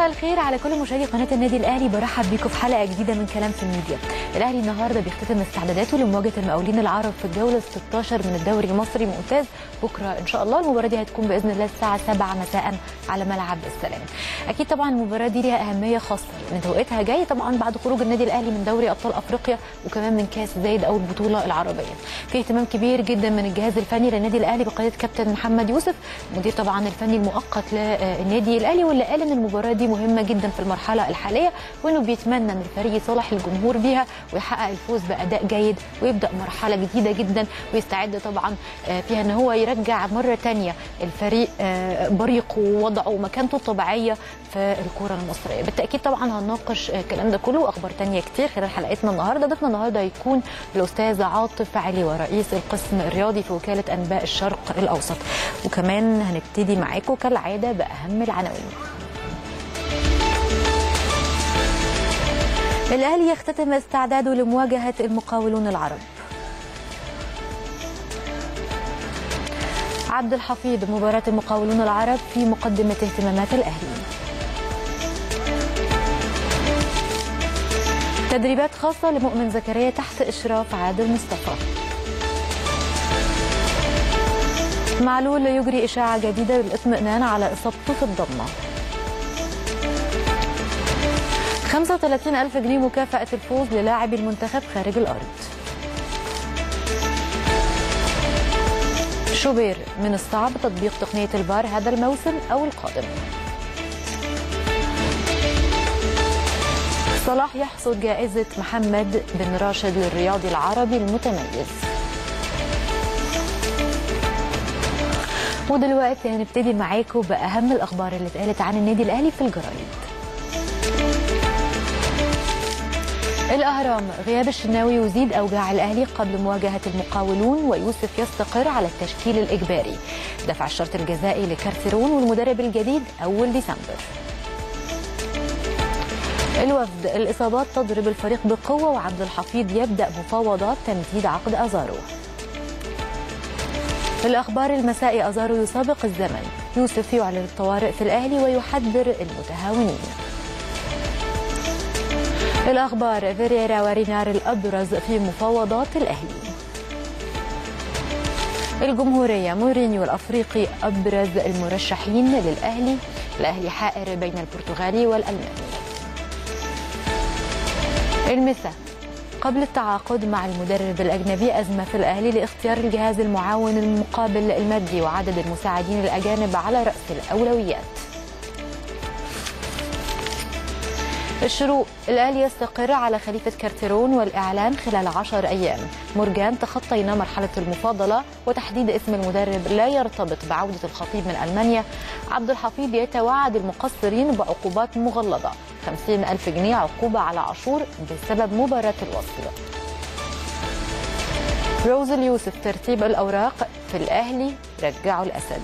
مساء الخير على كل مشاهدي قناه النادي الاهلي برحب بيكم في حلقه جديده من كلام في الميديا الاهلي النهارده بيختتم استعداداته لمواجهه المقاولين العرب في الجوله 16 من الدوري المصري الممتاز بكره ان شاء الله المباراه دي هتكون باذن الله الساعه 7 مساء على ملعب السلام اكيد طبعا المباراه دي ليها اهميه خاصه لان توقيتها جاي طبعا بعد خروج النادي الاهلي من دوري ابطال افريقيا وكمان من كاس زايد او البطوله العربيه في اهتمام كبير جدا من الجهاز الفني للنادي الاهلي بقياده كابتن محمد يوسف مدير طبعا الفني المؤقت للنادي الاهلي واللي قال ان المباراه دي مهمه جدا في المرحله الحاليه وانه بيتمنى ان الفريق يصالح الجمهور بيها ويحقق الفوز باداء جيد ويبدا مرحله جديده جدا ويستعد طبعا فيها ان هو يرجع مره ثانيه الفريق بريقه ووضعه ومكانته الطبيعيه في الكره المصريه بالتاكيد طبعا هنناقش الكلام ده كله واخبار ثانيه كتير خلال حلقتنا النهارده ضيفنا النهارده هيكون الاستاذ عاطف علي ورئيس القسم الرياضي في وكاله انباء الشرق الاوسط وكمان هنبتدي معاكم كالعاده باهم العناوين الاهلي يختتم استعداده لمواجهه المقاولون العرب عبد الحفيظ مباراة المقاولون العرب في مقدمة اهتمامات الأهلي تدريبات خاصة لمؤمن زكريا تحت إشراف عادل مصطفى معلول يجري إشاعة جديدة للإطمئنان على إصابته في الضمة 35 ألف جنيه مكافأة الفوز للاعبي المنتخب خارج الأرض شوبير من الصعب تطبيق تقنية الفار هذا الموسم أو القادم صلاح يحصد جائزة محمد بن راشد للرياضي العربي المتميز ودلوقتي هنبتدي معاكم بأهم الأخبار اللي اتقالت عن النادي الأهلي في الجرايد الأهرام غياب الشناوي يزيد أوجاع الأهلي قبل مواجهة المقاولون ويوسف يستقر على التشكيل الإجباري دفع الشرط الجزائي لكارتيرون والمدرب الجديد أول ديسمبر الوفد الإصابات تضرب الفريق بقوة وعبد الحفيظ يبدأ مفاوضات تمديد عقد أزارو الأخبار المسائي أزارو يسابق الزمن يوسف يعلن الطوارئ في الأهلي ويحذر المتهاونين الأخبار فيريرا ورينار الأبرز في مفاوضات الأهلي الجمهورية مورينيو الأفريقي أبرز المرشحين للأهلي الأهلي حائر بين البرتغالي والألماني المسا قبل التعاقد مع المدرب الأجنبي أزمة في الأهلي لاختيار الجهاز المعاون المقابل المادي وعدد المساعدين الأجانب على رأس الأولويات الشروق الأهلي يستقر على خليفة كارتيرون والإعلان خلال عشر أيام مرجان تخطينا مرحلة المفاضلة وتحديد اسم المدرب لا يرتبط بعودة الخطيب من ألمانيا عبد الحفيظ يتوعد المقصرين بعقوبات مغلظة 50 ألف جنيه عقوبة على عاشور بسبب مباراة الوصل روز اليوسف ترتيب الأوراق في الأهلي رجعوا الأسد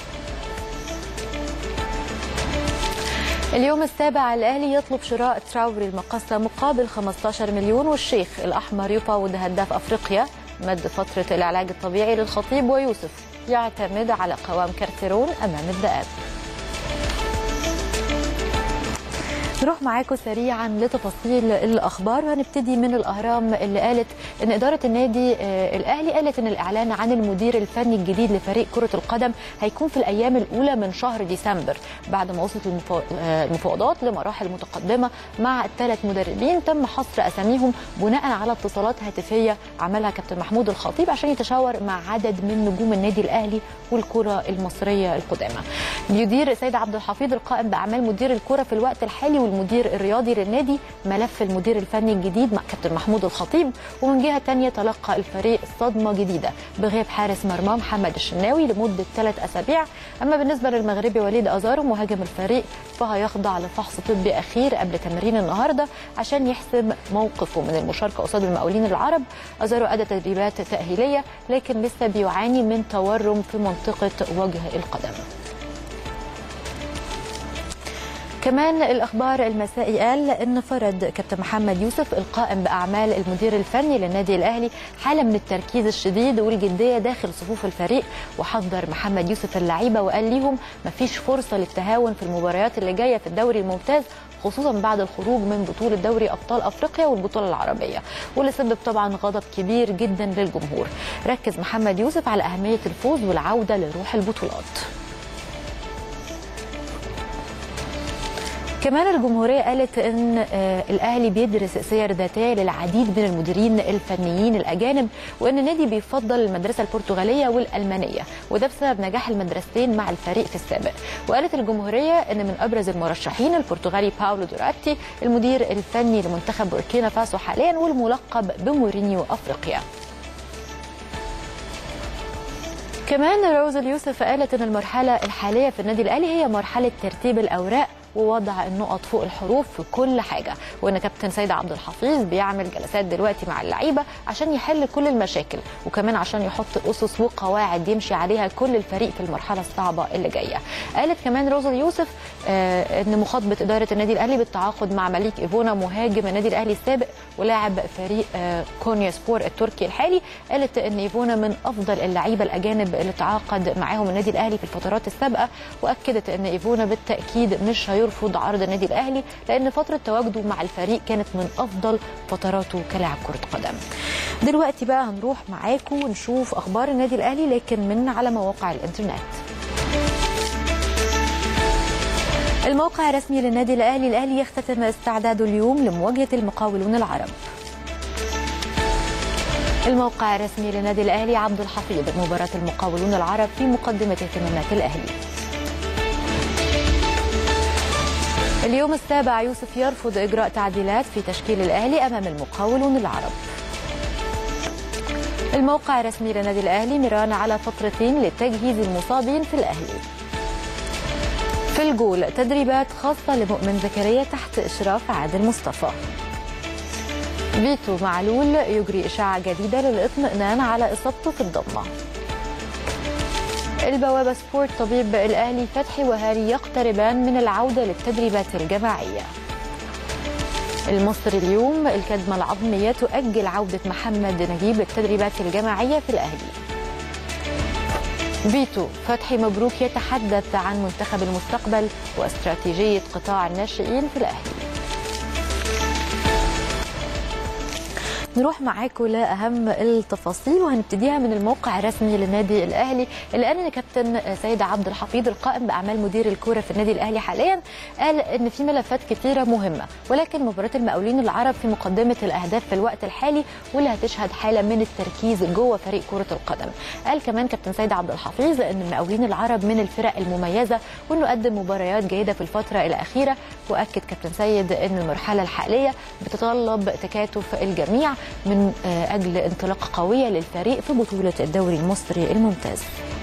اليوم السابع الأهلي يطلب شراء تراوري المقصة مقابل 15 مليون والشيخ الأحمر يفاوض هداف أفريقيا مد فترة العلاج الطبيعي للخطيب ويوسف يعتمد على قوام كارتيرون أمام الذئاب نروح معاكم سريعا لتفاصيل الاخبار وهنبتدي من الاهرام اللي قالت ان اداره النادي الاهلي قالت ان الاعلان عن المدير الفني الجديد لفريق كره القدم هيكون في الايام الاولى من شهر ديسمبر بعد ما وصلت المفاوضات لمراحل متقدمه مع الثلاث مدربين تم حصر اساميهم بناء على اتصالات هاتفيه عملها كابتن محمود الخطيب عشان يتشاور مع عدد من نجوم النادي الاهلي والكره المصريه القدامى بيدير سيد عبد الحفيظ القائم باعمال مدير الكره في الوقت الحالي والمدير الرياضي للنادي ملف المدير الفني الجديد مع كابتن محمود الخطيب ومن جهه ثانيه تلقى الفريق صدمه جديده بغياب حارس مرمى محمد الشناوي لمده ثلاث اسابيع اما بالنسبه للمغربي وليد ازارو مهاجم الفريق فهيخضع لفحص طبي اخير قبل تمرين النهارده عشان يحسم موقفه من المشاركه قصاد المقاولين العرب ازارو ادى تدريبات تاهيليه لكن لسه بيعاني من تورم في منطقه وجه القدم كمان الاخبار المسائي قال ان فرض كابتن محمد يوسف القائم باعمال المدير الفني للنادي الاهلي حاله من التركيز الشديد والجديه داخل صفوف الفريق وحذر محمد يوسف اللعيبه وقال ليهم مفيش فرصه للتهاون في المباريات اللي جايه في الدوري الممتاز خصوصا بعد الخروج من بطوله دوري ابطال افريقيا والبطوله العربيه واللي سبب طبعا غضب كبير جدا للجمهور ركز محمد يوسف على اهميه الفوز والعوده لروح البطولات كمان الجمهورية قالت أن الأهلي بيدرس سير ذاتية للعديد من المديرين الفنيين الأجانب وأن النادي بيفضل المدرسة البرتغالية والألمانية وده بسبب نجاح المدرستين مع الفريق في السابق وقالت الجمهورية أن من أبرز المرشحين البرتغالي باولو دوراتي المدير الفني لمنتخب بوركينا فاسو حاليا والملقب بمورينيو أفريقيا كمان روز اليوسف قالت ان المرحله الحاليه في النادي الاهلي هي مرحله ترتيب الاوراق ووضع النقط فوق الحروف في كل حاجه وان كابتن سيد عبد الحفيظ بيعمل جلسات دلوقتي مع اللعيبه عشان يحل كل المشاكل وكمان عشان يحط اسس وقواعد يمشي عليها كل الفريق في المرحله الصعبه اللي جايه قالت كمان روز اليوسف آه ان مخاطبه اداره النادي الاهلي بالتعاقد مع مليك ايفونا مهاجم النادي الاهلي السابق ولاعب فريق آه كونيا سبور التركي الحالي قالت ان ايفونا من افضل اللعيبه الاجانب اللي تعاقد معاهم النادي الاهلي في الفترات السابقه واكدت ان ايفونا بالتاكيد مش هيرفض عرض النادي الاهلي لان فتره تواجده مع الفريق كانت من افضل فتراته كلاعب كره قدم. دلوقتي بقى هنروح معاكم نشوف اخبار النادي الاهلي لكن من على مواقع الانترنت. الموقع الرسمي للنادي الاهلي الاهلي يختتم استعداده اليوم لمواجهه المقاولون العرب. الموقع الرسمي للنادي الاهلي عبد الحفيظ مباراه المقاولون العرب في مقدمه اهتمامات الاهلي. اليوم السابع يوسف يرفض إجراء تعديلات في تشكيل الأهلي أمام المقاولون العرب الموقع الرسمي للنادي الأهلي ميران على فترتين لتجهيز المصابين في الأهلي في الجول تدريبات خاصة لمؤمن زكريا تحت إشراف عادل مصطفى فيتو معلول يجري إشاعة جديدة للإطمئنان على إصابته في الضمة البوابة سبورت طبيب الأهلي فتحي وهاري يقتربان من العودة للتدريبات الجماعية المصري اليوم الكدمة العظمية تؤجل عودة محمد نجيب للتدريبات الجماعية في الأهلي فيتو فتحي مبروك يتحدث عن منتخب المستقبل واستراتيجية قطاع الناشئين في الأهلي نروح معاكم لاهم التفاصيل وهنبتديها من الموقع الرسمي للنادي الاهلي اللي قال ان كابتن سيد عبد الحفيظ القائم باعمال مدير الكوره في النادي الاهلي حاليا قال ان في ملفات كثيره مهمه ولكن مباراه المقاولين العرب في مقدمه الاهداف في الوقت الحالي واللي هتشهد حاله من التركيز جوه فريق كره القدم قال كمان كابتن سيد عبد الحفيظ ان المقاولين العرب من الفرق المميزه وانه قدم مباريات جيده في الفتره الاخيره واكد كابتن سيد ان المرحله الحاليه بتتطلب تكاتف الجميع من اجل انطلاقه قويه للفريق في بطوله الدوري المصري الممتاز.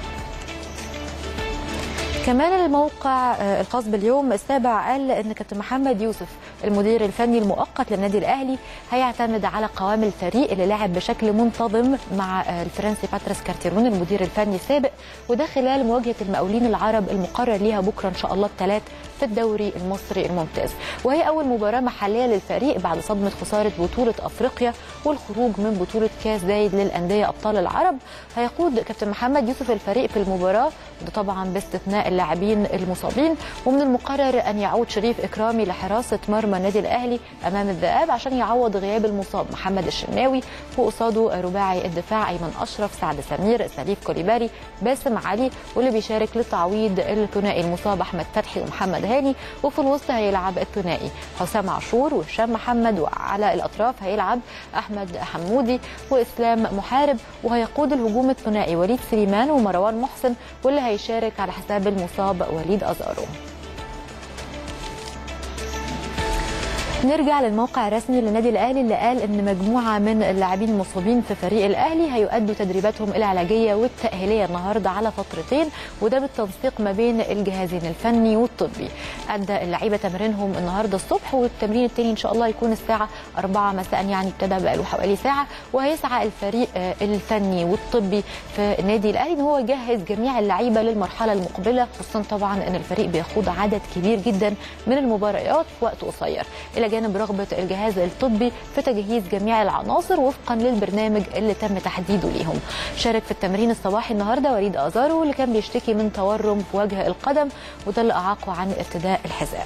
كمان الموقع الخاص باليوم السابع قال ان كابتن محمد يوسف المدير الفني المؤقت للنادي الاهلي هيعتمد على قوام الفريق اللي لعب بشكل منتظم مع الفرنسي باتريس كارتيرون المدير الفني السابق وده خلال مواجهه المقاولين العرب المقرر ليها بكره ان شاء الله الثلاث في الدوري المصري الممتاز وهي اول مباراه محليه للفريق بعد صدمه خساره بطوله افريقيا والخروج من بطوله كاس زايد للانديه ابطال العرب هيقود كابتن محمد يوسف الفريق في المباراه وده طبعا باستثناء اللاعبين المصابين ومن المقرر ان يعود شريف اكرامي لحراسه مرمى النادي الاهلي امام الذئاب عشان يعوض غياب المصاب محمد الشناوي وقصاده رباعي الدفاع ايمن اشرف سعد سمير سليف كوليباري باسم علي واللي بيشارك لتعويض الثنائي المصاب احمد فتحي ومحمد هاني وفي الوسط هيلعب الثنائي حسام عاشور وهشام محمد وعلى الاطراف هيلعب احمد حمودي واسلام محارب وهيقود الهجوم الثنائي وليد سليمان ومروان محسن واللي هيشارك على حساب المصاب وليد ازارو نرجع للموقع الرسمي للنادي الاهلي اللي قال ان مجموعه من اللاعبين المصابين في فريق الاهلي هيؤدوا تدريباتهم العلاجيه والتاهيليه النهارده على فترتين وده بالتنسيق ما بين الجهازين الفني والطبي ادى اللعيبه تمرينهم النهارده الصبح والتمرين الثاني ان شاء الله يكون الساعه 4 مساء يعني ابتدى بقاله حوالي ساعه وهيسعى الفريق الفني والطبي في النادي الاهلي ان هو يجهز جميع اللعيبه للمرحله المقبله خصوصا طبعا ان الفريق بيخوض عدد كبير جدا من المباريات في وقت قصير الى جانب رغبه الجهاز الطبي في تجهيز جميع العناصر وفقا للبرنامج اللي تم تحديده ليهم شارك في التمرين الصباحي النهارده وليد ازارو اللي كان بيشتكي من تورم في وجه القدم وده اللي اعاقه عن ارتداء الحذاء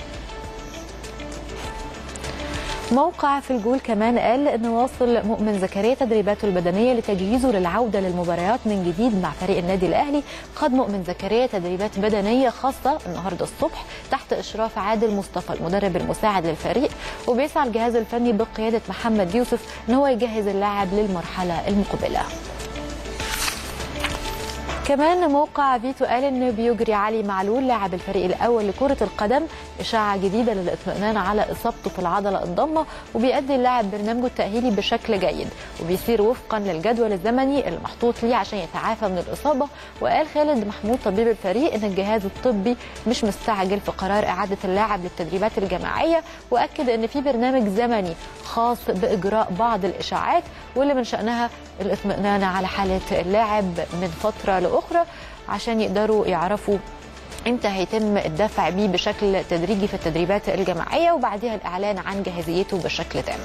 موقع في الجول كمان قال ان واصل مؤمن زكريا تدريباته البدنيه لتجهيزه للعوده للمباريات من جديد مع فريق النادي الاهلي خد مؤمن زكريا تدريبات بدنيه خاصه النهارده الصبح تحت اشراف عادل مصطفى المدرب المساعد للفريق وبيسعى الجهاز الفني بقياده محمد يوسف ان هو يجهز اللاعب للمرحله المقبله كمان موقع فيتو قال ان بيجري علي معلول لاعب الفريق الاول لكره القدم اشاعه جديده للاطمئنان على اصابته في العضله الضمه وبيأدي اللاعب برنامجه التاهيلي بشكل جيد وبيسير وفقا للجدول الزمني المحطوط ليه عشان يتعافى من الاصابه وقال خالد محمود طبيب الفريق ان الجهاز الطبي مش مستعجل في قرار اعاده اللاعب للتدريبات الجماعيه واكد ان في برنامج زمني خاص باجراء بعض الاشاعات واللي من شانها الاطمئنان على حاله اللاعب من فتره لاخرى عشان يقدروا يعرفوا امتى هيتم الدفع بيه بشكل تدريجي في التدريبات الجماعيه وبعدها الاعلان عن جاهزيته بشكل تام.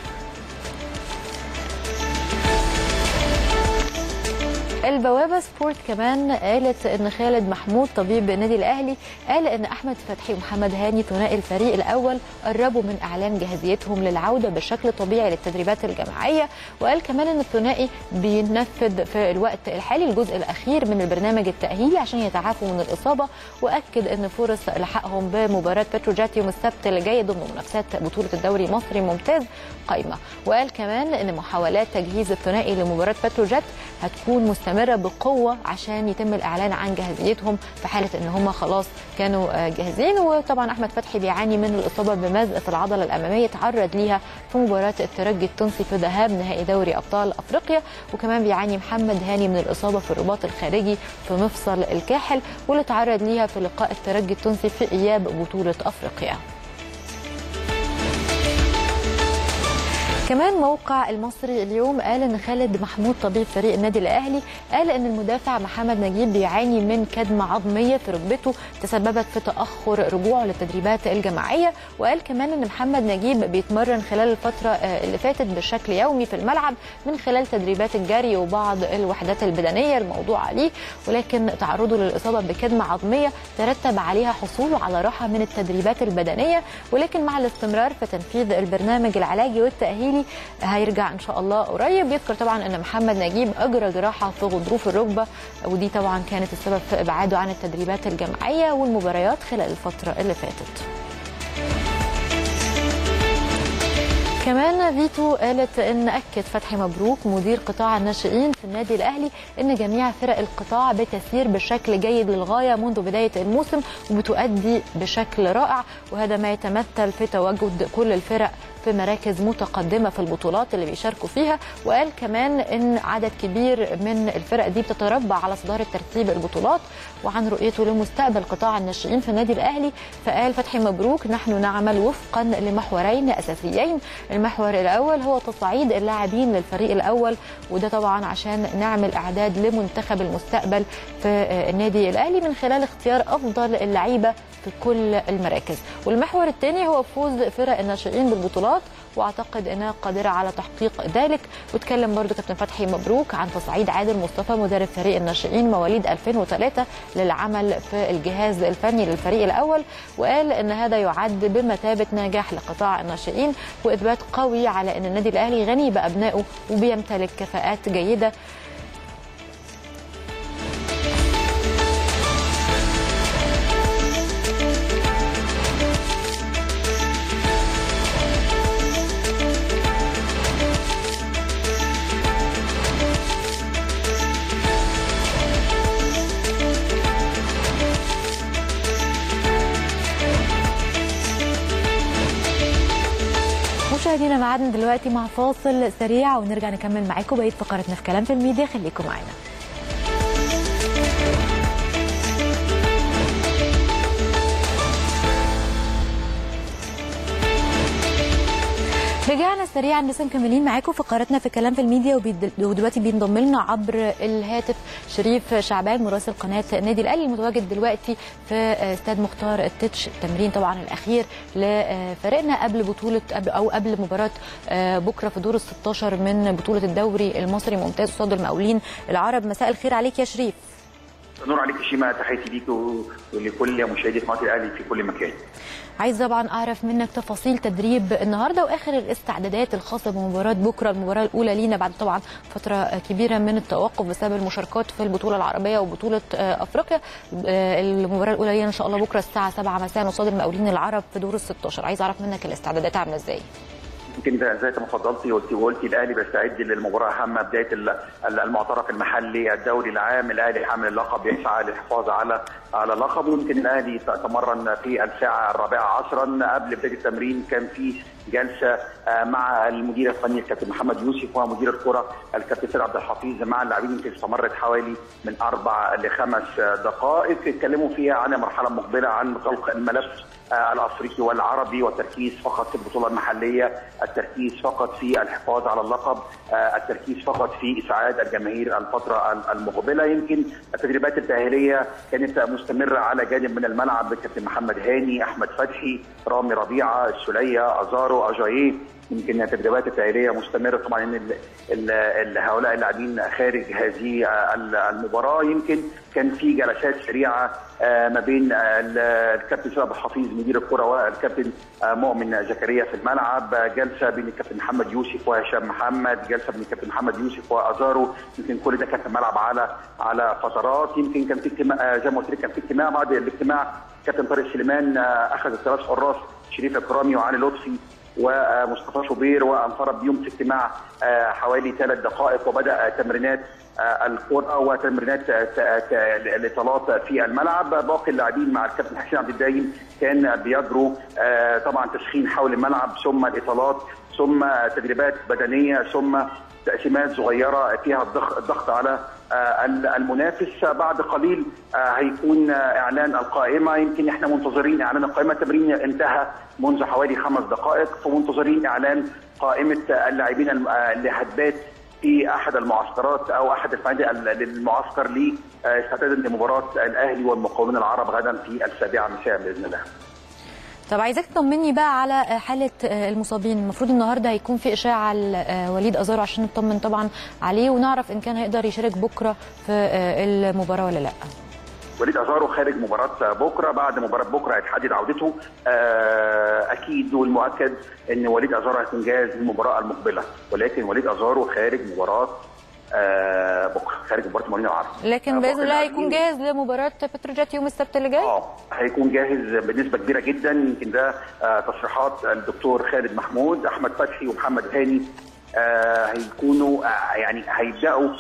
البوابه سبورت كمان قالت ان خالد محمود طبيب النادي الاهلي قال ان احمد فتحي ومحمد هاني ثنائي الفريق الاول قربوا من اعلان جاهزيتهم للعوده بشكل طبيعي للتدريبات الجماعيه وقال كمان ان الثنائي بينفذ في الوقت الحالي الجزء الاخير من البرنامج التاهيلي عشان يتعافوا من الاصابه واكد ان فرص لحقهم بمباراه بتروجيت يوم السبت اللي جاي ضمن منافسات بطوله الدوري المصري ممتاز قايمه وقال كمان ان محاولات تجهيز الثنائي لمباراه بتروجيت هتكون مستمره بقوه عشان يتم الاعلان عن جاهزيتهم في حاله ان هم خلاص كانوا جاهزين وطبعا احمد فتحي بيعاني من الاصابه بمزق في العضله الاماميه تعرض ليها في مباراه الترجي التونسي في ذهاب نهائي دوري ابطال افريقيا وكمان بيعاني محمد هاني من الاصابه في الرباط الخارجي في مفصل الكاحل واللي تعرض ليها في لقاء الترجي التونسي في اياب بطوله افريقيا كمان موقع المصري اليوم قال ان خالد محمود طبيب فريق النادي الاهلي قال ان المدافع محمد نجيب بيعاني من كدمه عظميه في ركبته تسببت في تاخر رجوعه للتدريبات الجماعيه وقال كمان ان محمد نجيب بيتمرن خلال الفتره اللي فاتت بشكل يومي في الملعب من خلال تدريبات الجري وبعض الوحدات البدنيه الموضوع عليه ولكن تعرضه للاصابه بكدمه عظميه ترتب عليها حصوله على راحه من التدريبات البدنيه ولكن مع الاستمرار في تنفيذ البرنامج العلاجي والتاهيلي هيرجع ان شاء الله قريب يذكر طبعا ان محمد نجيب اجرى جراحه في غضروف الركبه ودي طبعا كانت السبب في ابعاده عن التدريبات الجماعيه والمباريات خلال الفتره اللي فاتت كمان فيتو قالت ان اكد فتحي مبروك مدير قطاع الناشئين في النادي الاهلي ان جميع فرق القطاع بتسير بشكل جيد للغايه منذ بدايه الموسم وبتؤدي بشكل رائع وهذا ما يتمثل في تواجد كل الفرق في مراكز متقدمه في البطولات اللي بيشاركوا فيها وقال كمان ان عدد كبير من الفرق دي بتتربع على صداره ترتيب البطولات وعن رؤيته لمستقبل قطاع الناشئين في النادي الاهلي فقال فتحي مبروك نحن نعمل وفقا لمحورين اساسيين المحور الاول هو تصعيد اللاعبين للفريق الاول وده طبعا عشان نعمل اعداد لمنتخب المستقبل في النادي الاهلي من خلال اختيار افضل اللعيبه في كل المراكز والمحور الثاني هو فوز فرق الناشئين بالبطولات واعتقد انها قادره على تحقيق ذلك واتكلم برضو كابتن فتحي مبروك عن تصعيد عادل مصطفى مدرب فريق الناشئين مواليد 2003 للعمل في الجهاز الفني للفريق الاول وقال ان هذا يعد بمثابه نجاح لقطاع الناشئين واثبات قوي على ان النادي الاهلي غني بابنائه وبيمتلك كفاءات جيده مشاهدينا معادنا دلوقتي مع فاصل سريع ونرجع نكمل معاكم بقيه فقراتنا في كلام في الميديا خليكم معانا رجعنا سريعا لسه مكملين معاكم فقراتنا في كلام في الميديا وبيد- ودلوقتي بينضم لنا عبر الهاتف شريف شعبان مراسل قناه النادي الاهلي المتواجد دلوقتي في استاد مختار التتش التمرين طبعا الاخير لفريقنا قبل بطوله قبل او قبل مباراه آه، بكره في دور ال 16 من بطوله الدوري المصري ممتاز قصاد المقاولين العرب مساء الخير عليك يا شريف نور عليك شيماء تحياتي ليك و- ولكل مشاهدي قناه الاهلي في كل مكان. عايز طبعا اعرف منك تفاصيل تدريب النهارده واخر الاستعدادات الخاصه بمباراه بكره المباراه الاولى لينا بعد طبعا فتره كبيره من التوقف بسبب المشاركات في البطوله العربيه وبطوله آه، افريقيا آه، المباراه الاولى لينا ان شاء الله بكره الساعه 7 مساء قصاد المقاولين العرب في دور ال 16 عايز اعرف منك الاستعدادات عامله ازاي يمكن زي زي ما اتفضلتي قلتي وقلتي الاهلي بيستعد للمباراه اهمها بدايه ال- ال- المعترف المحلي الدوري العام الاهلي حامل اللقب يسعى للحفاظ على على لقبه يمكن الاهلي تمرن في الساعه الرابعه عصرا قبل بدايه التمرين كان في جلسه آه، مع المدير الفني الكابتن محمد يوسف ومدير الكره الكابتن سيد عبد الحفيظ مع اللاعبين يمكن استمرت حوالي من اربع لخمس آه، دقائق اتكلموا فيها عن المرحله المقبله عن غلق الملف آه، الافريقي والعربي والتركيز فقط في البطوله المحليه، التركيز فقط في الحفاظ على اللقب، آه، التركيز فقط في اسعاد الجماهير الفتره ال- المقبله، يمكن التدريبات التاهيليه كانت مستمره على جانب من الملعب كابتن محمد هاني، احمد فتحي، رامي ربيعه، السليه، ازارو، اجاييه يمكن التدريبات التاهيليه مستمره طبعا ان ال- ال- ال- هؤلاء اللاعبين خارج هذه ال- المباراه يمكن كان في جلسات سريعه آه، ما بين آه، ال- الكابتن سيد عبد الحفيظ مدير الكره والكابتن آه، مؤمن زكريا في الملعب آه، جلسه بين الكابتن محمد يوسف وهشام محمد جلسه بين الكابتن محمد يوسف وازارو يمكن كل ده كان في الملعب على على فترات يمكن كان في اجتماع آه، زي ما قلت لك كان في اجتماع بعد الاجتماع كابتن طارق سليمان آه، اخذ الثلاث حراس شريف اكرامي وعلي لطفي ومصطفى شوبير وانفرد بيوم في اجتماع آه، حوالي ثلاث دقائق وبدا تمرينات آه، الكره وتمرينات آه، ت- ت- الاطالات في الملعب باقي اللاعبين مع الكابتن حسين عبد الدايم كان بيجروا آه، طبعا تسخين حول الملعب ثم الاطالات ثم تدريبات بدنيه ثم تقسيمات صغيره فيها الضغط الضغط على آه، المنافس بعد قليل آه، هيكون آه، اعلان القائمه يمكن احنا منتظرين اعلان القائمه التمرين انتهى منذ حوالي خمس دقائق فمنتظرين اعلان قائمه اللاعبين الم- آه، اللي هتبات في احد المعسكرات او احد الفنادق ال- للمعسكر لاستعدادا لمباراه الاهلي والمقاولون العرب غدا في السابعه مساء باذن الله. طب عايزاك تطمني بقى على حاله المصابين المفروض النهارده هيكون في اشاعه لوليد ازارو عشان نطمن طبعا عليه ونعرف ان كان هيقدر يشارك بكره في المباراه ولا لا وليد ازارو خارج مباراه بكره بعد مباراه بكره هيتحدد عودته آه، اكيد والمؤكد ان وليد ازارو هيكون جاهز للمباراه المقبله ولكن وليد ازارو خارج مباراه آه، بكره خارج مباراه المقاولين العرب لكن آه، باذن باقي الله هيكون اللاعبين- جاهز لمباراه بتروجيت يوم السبت اللي جاي اه هيكون جاهز بنسبه كبيره جدا يمكن ده آه، تصريحات الدكتور خالد محمود احمد فتحي ومحمد هاني آه، هيكونوا آه، يعني هيبداوا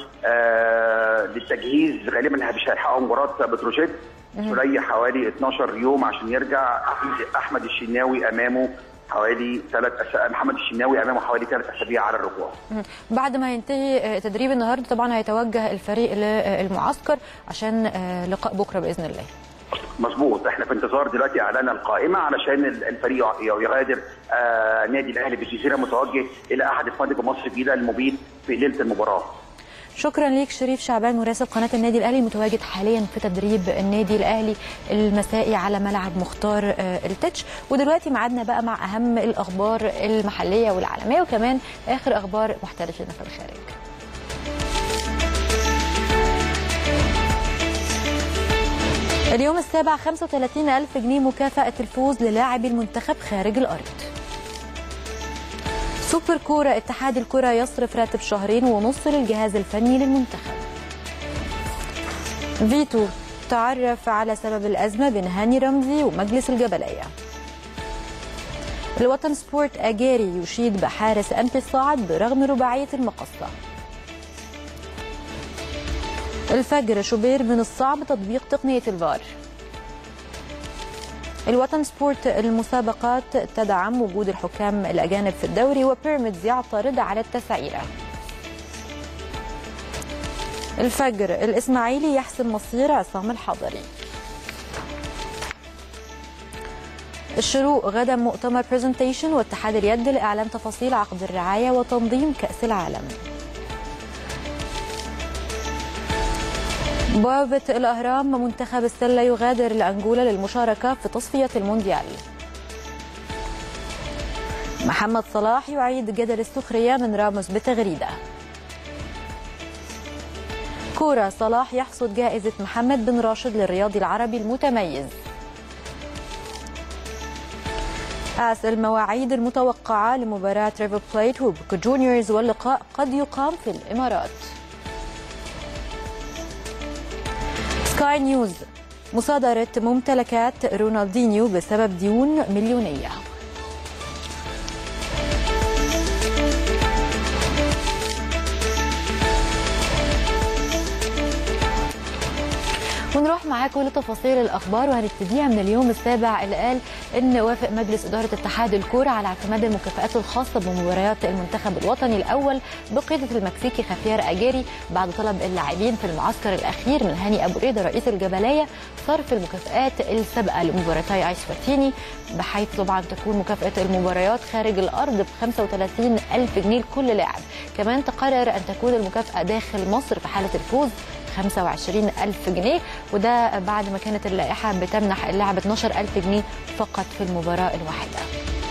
آه، للتجهيز غالبا مش هيلحقوا مباراه بتروجيت سوريا حوالي 12 يوم عشان يرجع احمد الشناوي امامه حوالي ثلاث أس... محمد الشناوي امامه حوالي ثلاث اسابيع على الرجوع مم. بعد ما ينتهي تدريب النهارده طبعا هيتوجه الفريق للمعسكر عشان لقاء بكره باذن الله مظبوط احنا في انتظار دلوقتي اعلان القائمه علشان الفريق يغادر آه نادي الاهلي بالجزيره متوجه الى احد الفنادق مصر الجديده المبيت في ليله المباراه شكرا ليك شريف شعبان مراسل قناه النادي الاهلي متواجد حاليا في تدريب النادي الاهلي المسائي على ملعب مختار آه، التتش ودلوقتي معادنا بقى مع اهم الاخبار المحليه والعالميه وكمان اخر اخبار محترفين في الخارج اليوم السابع 35 ألف جنيه مكافأة الفوز للاعبي المنتخب خارج الأرض سوبر كورة اتحاد الكرة يصرف راتب شهرين ونص للجهاز الفني للمنتخب فيتو تعرف على سبب الأزمة بين هاني رمزي ومجلس الجبلية الوطن سبورت أجاري يشيد بحارس أنفي الصاعد برغم رباعية المقصة الفجر شوبير من الصعب تطبيق تقنية الفار الوطن سبورت المسابقات تدعم وجود الحكام الأجانب في الدوري وبيراميدز يعترض على التسعيرة الفجر الإسماعيلي يحسم مصير عصام الحضري الشروق غدا مؤتمر برزنتيشن واتحاد اليد لإعلان تفاصيل عقد الرعاية وتنظيم كأس العالم بوابة الأهرام منتخب السلة يغادر لأنجولا للمشاركة في تصفية المونديال محمد صلاح يعيد جدل السخرية من راموس بتغريدة كورة صلاح يحصد جائزة محمد بن راشد للرياضي العربي المتميز آس المواعيد المتوقعة لمباراة ريفر بليت وبوكا جونيورز واللقاء قد يقام في الإمارات سكاي نيوز مصادرة ممتلكات رونالدينيو بسبب ديون مليونية ونروح معاكم لتفاصيل الاخبار وهنبتديها من اليوم السابع اللي قال ان وافق مجلس اداره اتحاد الكوره على اعتماد المكافآت الخاصه بمباريات المنتخب الوطني الاول بقياده المكسيكي خافير اجيري بعد طلب اللاعبين في المعسكر الاخير من هاني ابو ريده رئيس الجبليه صرف المكافآت السابقه لمباراتي ايس فاتيني بحيث طبعا تكون مكافاه المباريات خارج الارض ب 35 الف جنيه لكل لاعب كمان تقرر ان تكون المكافاه داخل مصر في حاله الفوز 25 ألف جنيه وده بعد ما كانت اللائحة بتمنح اللاعب 12 ألف جنيه فقط في المباراة الواحدة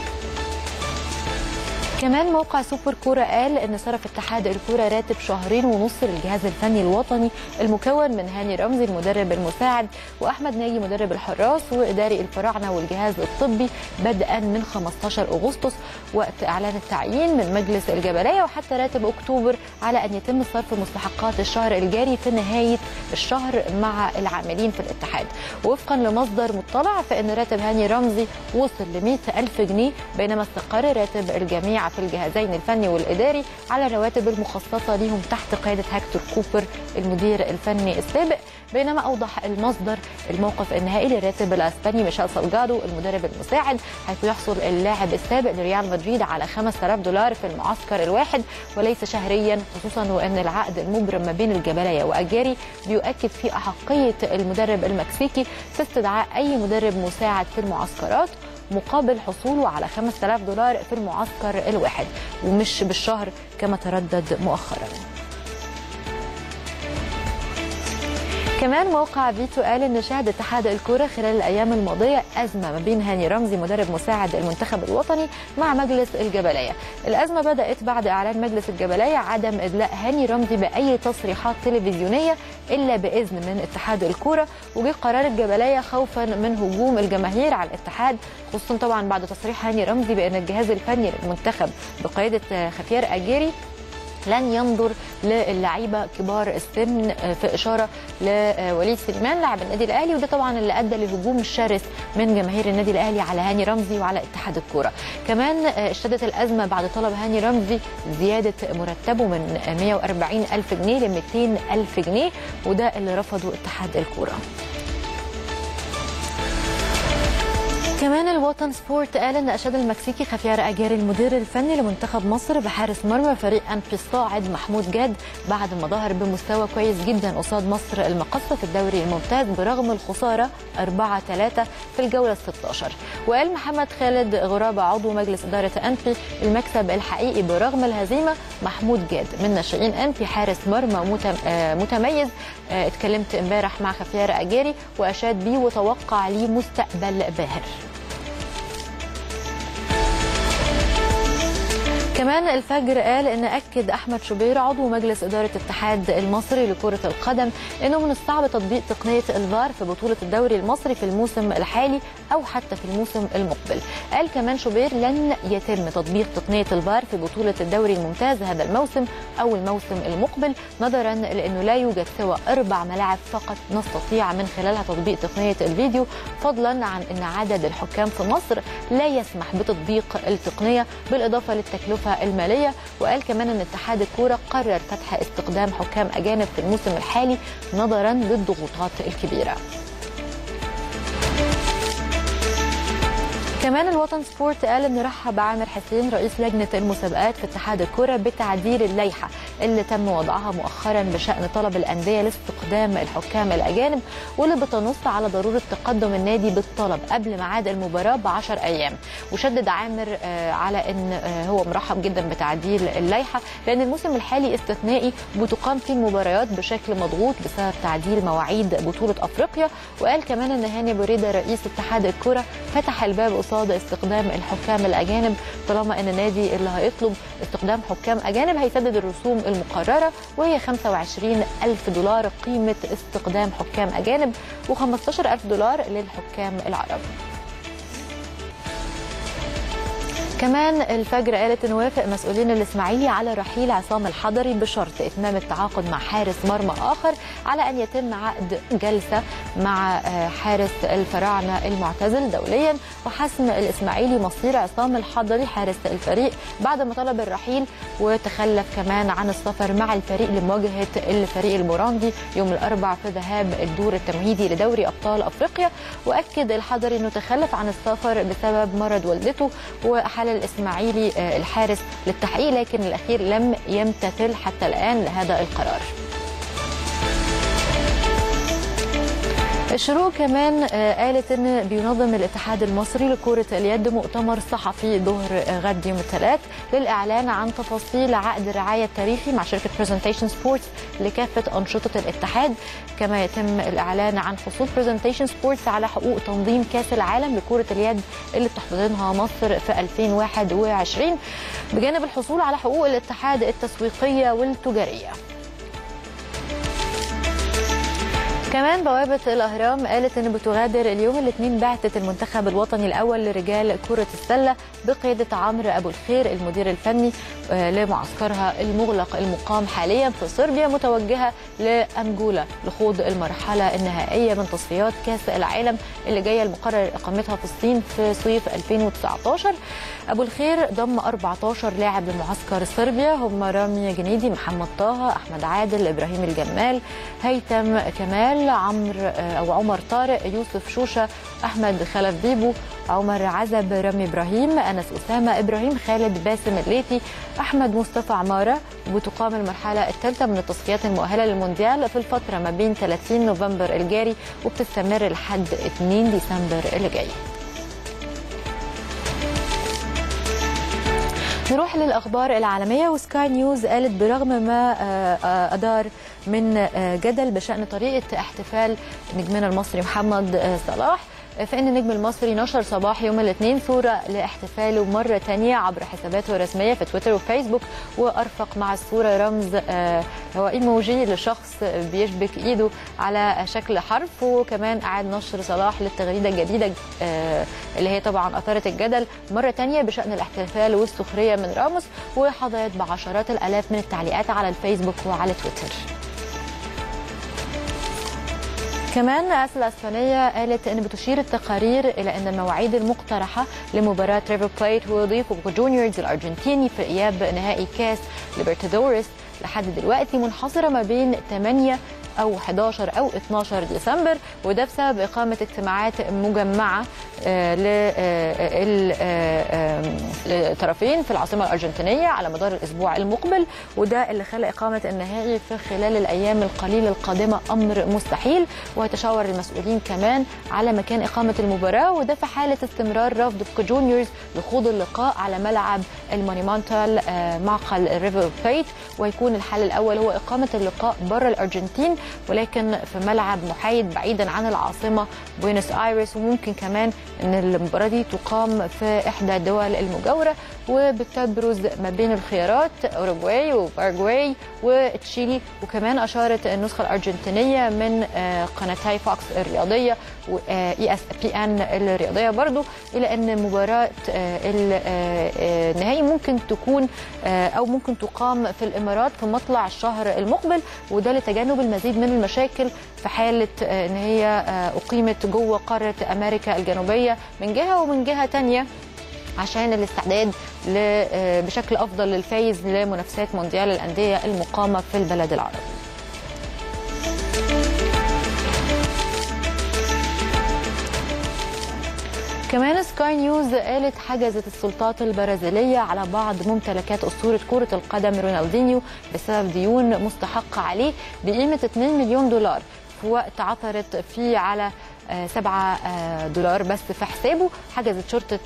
كمان موقع سوبر كوره قال ان صرف اتحاد الكوره راتب شهرين ونص للجهاز الفني الوطني المكون من هاني رمزي المدرب المساعد واحمد ناجي مدرب الحراس واداري الفراعنه والجهاز الطبي بدءا من 15 اغسطس وقت اعلان التعيين من مجلس الجبليه وحتى راتب اكتوبر على ان يتم صرف مستحقات الشهر الجاري في نهايه الشهر مع العاملين في الاتحاد وفقا لمصدر مطلع فان راتب هاني رمزي وصل ل 100 الف جنيه بينما استقر راتب الجميع في الجهازين الفني والاداري على الرواتب المخصصه لهم تحت قياده هكتور كوبر المدير الفني السابق بينما اوضح المصدر الموقف النهائي للراتب الاسباني ميشيل سالجادو المدرب المساعد حيث يحصل اللاعب السابق لريال مدريد على 5000 دولار في المعسكر الواحد وليس شهريا خصوصا وان العقد المبرم ما بين الجبليه واجاري بيؤكد في احقيه المدرب المكسيكي في استدعاء اي مدرب مساعد في المعسكرات مقابل حصوله على 5000 دولار في المعسكر الواحد ومش بالشهر كما تردد مؤخرا كمان موقع فيتو قال ان شهد اتحاد الكوره خلال الايام الماضيه ازمه ما بين هاني رمزي مدرب مساعد المنتخب الوطني مع مجلس الجبليه. الازمه بدات بعد اعلان مجلس الجبليه عدم ادلاء هاني رمزي باي تصريحات تلفزيونيه الا باذن من اتحاد الكوره وجه قرار الجبليه خوفا من هجوم الجماهير على الاتحاد خصوصا طبعا بعد تصريح هاني رمزي بان الجهاز الفني للمنتخب بقياده خفير اجيري لن ينظر للعيبه كبار السن في اشاره لوليد سليمان لاعب النادي الاهلي وده طبعا اللي ادى لهجوم شرس من جماهير النادي الاهلي على هاني رمزي وعلى اتحاد الكوره كمان اشتدت الازمه بعد طلب هاني رمزي زياده مرتبه من 140 الف جنيه ل 200 الف جنيه وده اللي رفضه اتحاد الكوره كمان الوطن سبورت قال ان اشاد المكسيكي خفيار اجاري المدير الفني لمنتخب مصر بحارس مرمى فريق انفي الصاعد محمود جاد بعد ما ظهر بمستوى كويس جدا قصاد مصر المقصه في الدوري الممتاز برغم الخساره 4 3 في الجوله ال 16 وقال محمد خالد غرابه عضو مجلس اداره انفي المكسب الحقيقي برغم الهزيمه محمود جاد من ناشئين انفي حارس مرمى متميز اتكلمت امبارح مع خفيار اجاري واشاد بيه وتوقع ليه مستقبل باهر كمان الفجر قال ان اكد احمد شوبير عضو مجلس اداره الاتحاد المصري لكره القدم انه من الصعب تطبيق تقنيه الفار في بطوله الدوري المصري في الموسم الحالي او حتى في الموسم المقبل قال كمان شوبير لن يتم تطبيق تقنيه الفار في بطوله الدوري الممتاز هذا الموسم او الموسم المقبل نظرا لانه لا يوجد سوى اربع ملاعب فقط نستطيع من خلالها تطبيق تقنيه الفيديو فضلا عن ان عدد الحكام في مصر لا يسمح بتطبيق التقنيه بالاضافه للتكلفه الماليه وقال كمان ان اتحاد الكوره قرر فتح استخدام حكام اجانب في الموسم الحالي نظرا للضغوطات الكبيره كمان الوطن سبورت قال ان رحب عامر حسين رئيس لجنه المسابقات في اتحاد الكره بتعديل اللائحه اللي تم وضعها مؤخرا بشان طلب الانديه لاستقدام الحكام الاجانب واللي بتنص على ضروره تقدم النادي بالطلب قبل ميعاد المباراه ب 10 ايام وشدد عامر على ان هو مرحب جدا بتعديل اللائحه لان الموسم الحالي استثنائي بتقام فيه المباريات بشكل مضغوط بسبب تعديل مواعيد بطوله افريقيا وقال كمان ان هاني بريده رئيس اتحاد الكره فتح الباب قصاد استخدام الحكام الاجانب طالما ان النادي اللي هيطلب استخدام حكام اجانب هيسدد الرسوم المقرره وهي 25 الف دولار قيمه استخدام حكام اجانب و15 الف دولار للحكام العرب كمان الفجر قالت ان وافق مسؤولين الاسماعيلي على رحيل عصام الحضري بشرط اتمام التعاقد مع حارس مرمى اخر على ان يتم عقد جلسه مع حارس الفراعنه المعتزل دوليا وحسم الاسماعيلي مصير عصام الحضري حارس الفريق بعد ما طلب الرحيل وتخلف كمان عن السفر مع الفريق لمواجهه الفريق الموراندي يوم الاربعاء في ذهاب الدور التمهيدي لدوري ابطال افريقيا واكد الحضري انه تخلف عن السفر بسبب مرض والدته وحال الاسماعيلي الحارس للتحقيق لكن الاخير لم يمتثل حتى الان لهذا القرار. الشروق كمان قالت ان بينظم الاتحاد المصري لكره اليد مؤتمر صحفي ظهر غد يوم الثلاث للاعلان عن تفاصيل عقد الرعايه التاريخي مع شركه برزنتيشن سبورتس لكافه انشطه الاتحاد كما يتم الاعلان عن حصول برزنتيشن سبورتس على حقوق تنظيم كاس العالم لكره اليد اللي بتحتضنها مصر في 2021 بجانب الحصول على حقوق الاتحاد التسويقيه والتجاريه كمان بوابة الأهرام قالت إن بتغادر اليوم الاثنين بعثة المنتخب الوطني الأول لرجال كرة السلة بقيادة عمرو أبو الخير المدير الفني لمعسكرها المغلق المقام حاليا في صربيا متوجهة لأنجولا لخوض المرحلة النهائية من تصفيات كأس العالم اللي جاية المقرر إقامتها في الصين في صيف 2019 أبو الخير ضم 14 لاعب لمعسكر صربيا هم رامي جنيدي محمد طه أحمد عادل إبراهيم الجمال هيثم كمال عمرو او عمر طارق يوسف شوشه احمد خلف بيبو عمر عزب رامي ابراهيم انس اسامه ابراهيم خالد باسم الليثي احمد مصطفى عماره وتقام المرحله الثالثه من التصفيات المؤهله للمونديال في الفتره ما بين 30 نوفمبر الجاري وبتستمر لحد 2 ديسمبر اللي جاي نروح للاخبار العالميه وسكاي نيوز قالت برغم ما ادار من جدل بشان طريقه احتفال نجمنا المصري محمد صلاح فإن النجم المصري نشر صباح يوم الاثنين صورة لاحتفاله مرة تانية عبر حساباته الرسمية في تويتر وفيسبوك وأرفق مع الصورة رمز هو ايموجي لشخص بيشبك إيده على شكل حرف وكمان أعاد نشر صلاح للتغريدة الجديدة اللي هي طبعا أثارت الجدل مرة تانية بشأن الاحتفال والسخرية من راموس وحظيت بعشرات الآلاف من التعليقات على الفيسبوك وعلى تويتر كمان أسل الأسبانية قالت أن بتشير التقارير إلى أن المواعيد المقترحة لمباراة ريفر بليت وضيف بوكا جونيورز الأرجنتيني في إياب نهائي كاس ليبرتادوريس لحد دلوقتي منحصرة ما بين 8 او 11 او 12 ديسمبر وده بسبب اقامه اجتماعات مجمعه للطرفين في العاصمه الارجنتينيه على مدار الاسبوع المقبل وده اللي خلى اقامه النهائي في خلال الايام القليله القادمه امر مستحيل ويتشاور المسؤولين كمان على مكان اقامه المباراه وده في حاله استمرار رفض بوكا جونيورز لخوض اللقاء على ملعب المونيمونتال معقل الريفر بليت ويكون الحل الاول هو اقامه اللقاء بره الارجنتين ولكن في ملعب محايد بعيدا عن العاصمه بوينس ايرس وممكن كمان ان المباراه دي تقام في احدى الدول المجاوره وبتبرز ما بين الخيارات اوروغواي وباراغواي وتشيلي وكمان اشارت النسخه الارجنتينيه من قناتي فوكس الرياضيه واي اس بي ان الرياضيه برضو الى ان مباراه النهائي ممكن تكون او ممكن تقام في الامارات في مطلع الشهر المقبل وده لتجنب المزيد من المشاكل في حاله ان هي اقيمت جوه قاره امريكا الجنوبيه من جهه ومن جهه ثانيه عشان الاستعداد بشكل افضل للفايز لمنافسات مونديال الانديه المقامه في البلد العربي كمان سكاي نيوز قالت حجزت السلطات البرازيلية على بعض ممتلكات أسطورة كرة القدم رونالدينيو بسبب ديون مستحقة عليه بقيمة 2 مليون دولار في وقت عثرت فيه على 7 دولار بس في حسابه حجزت شرطة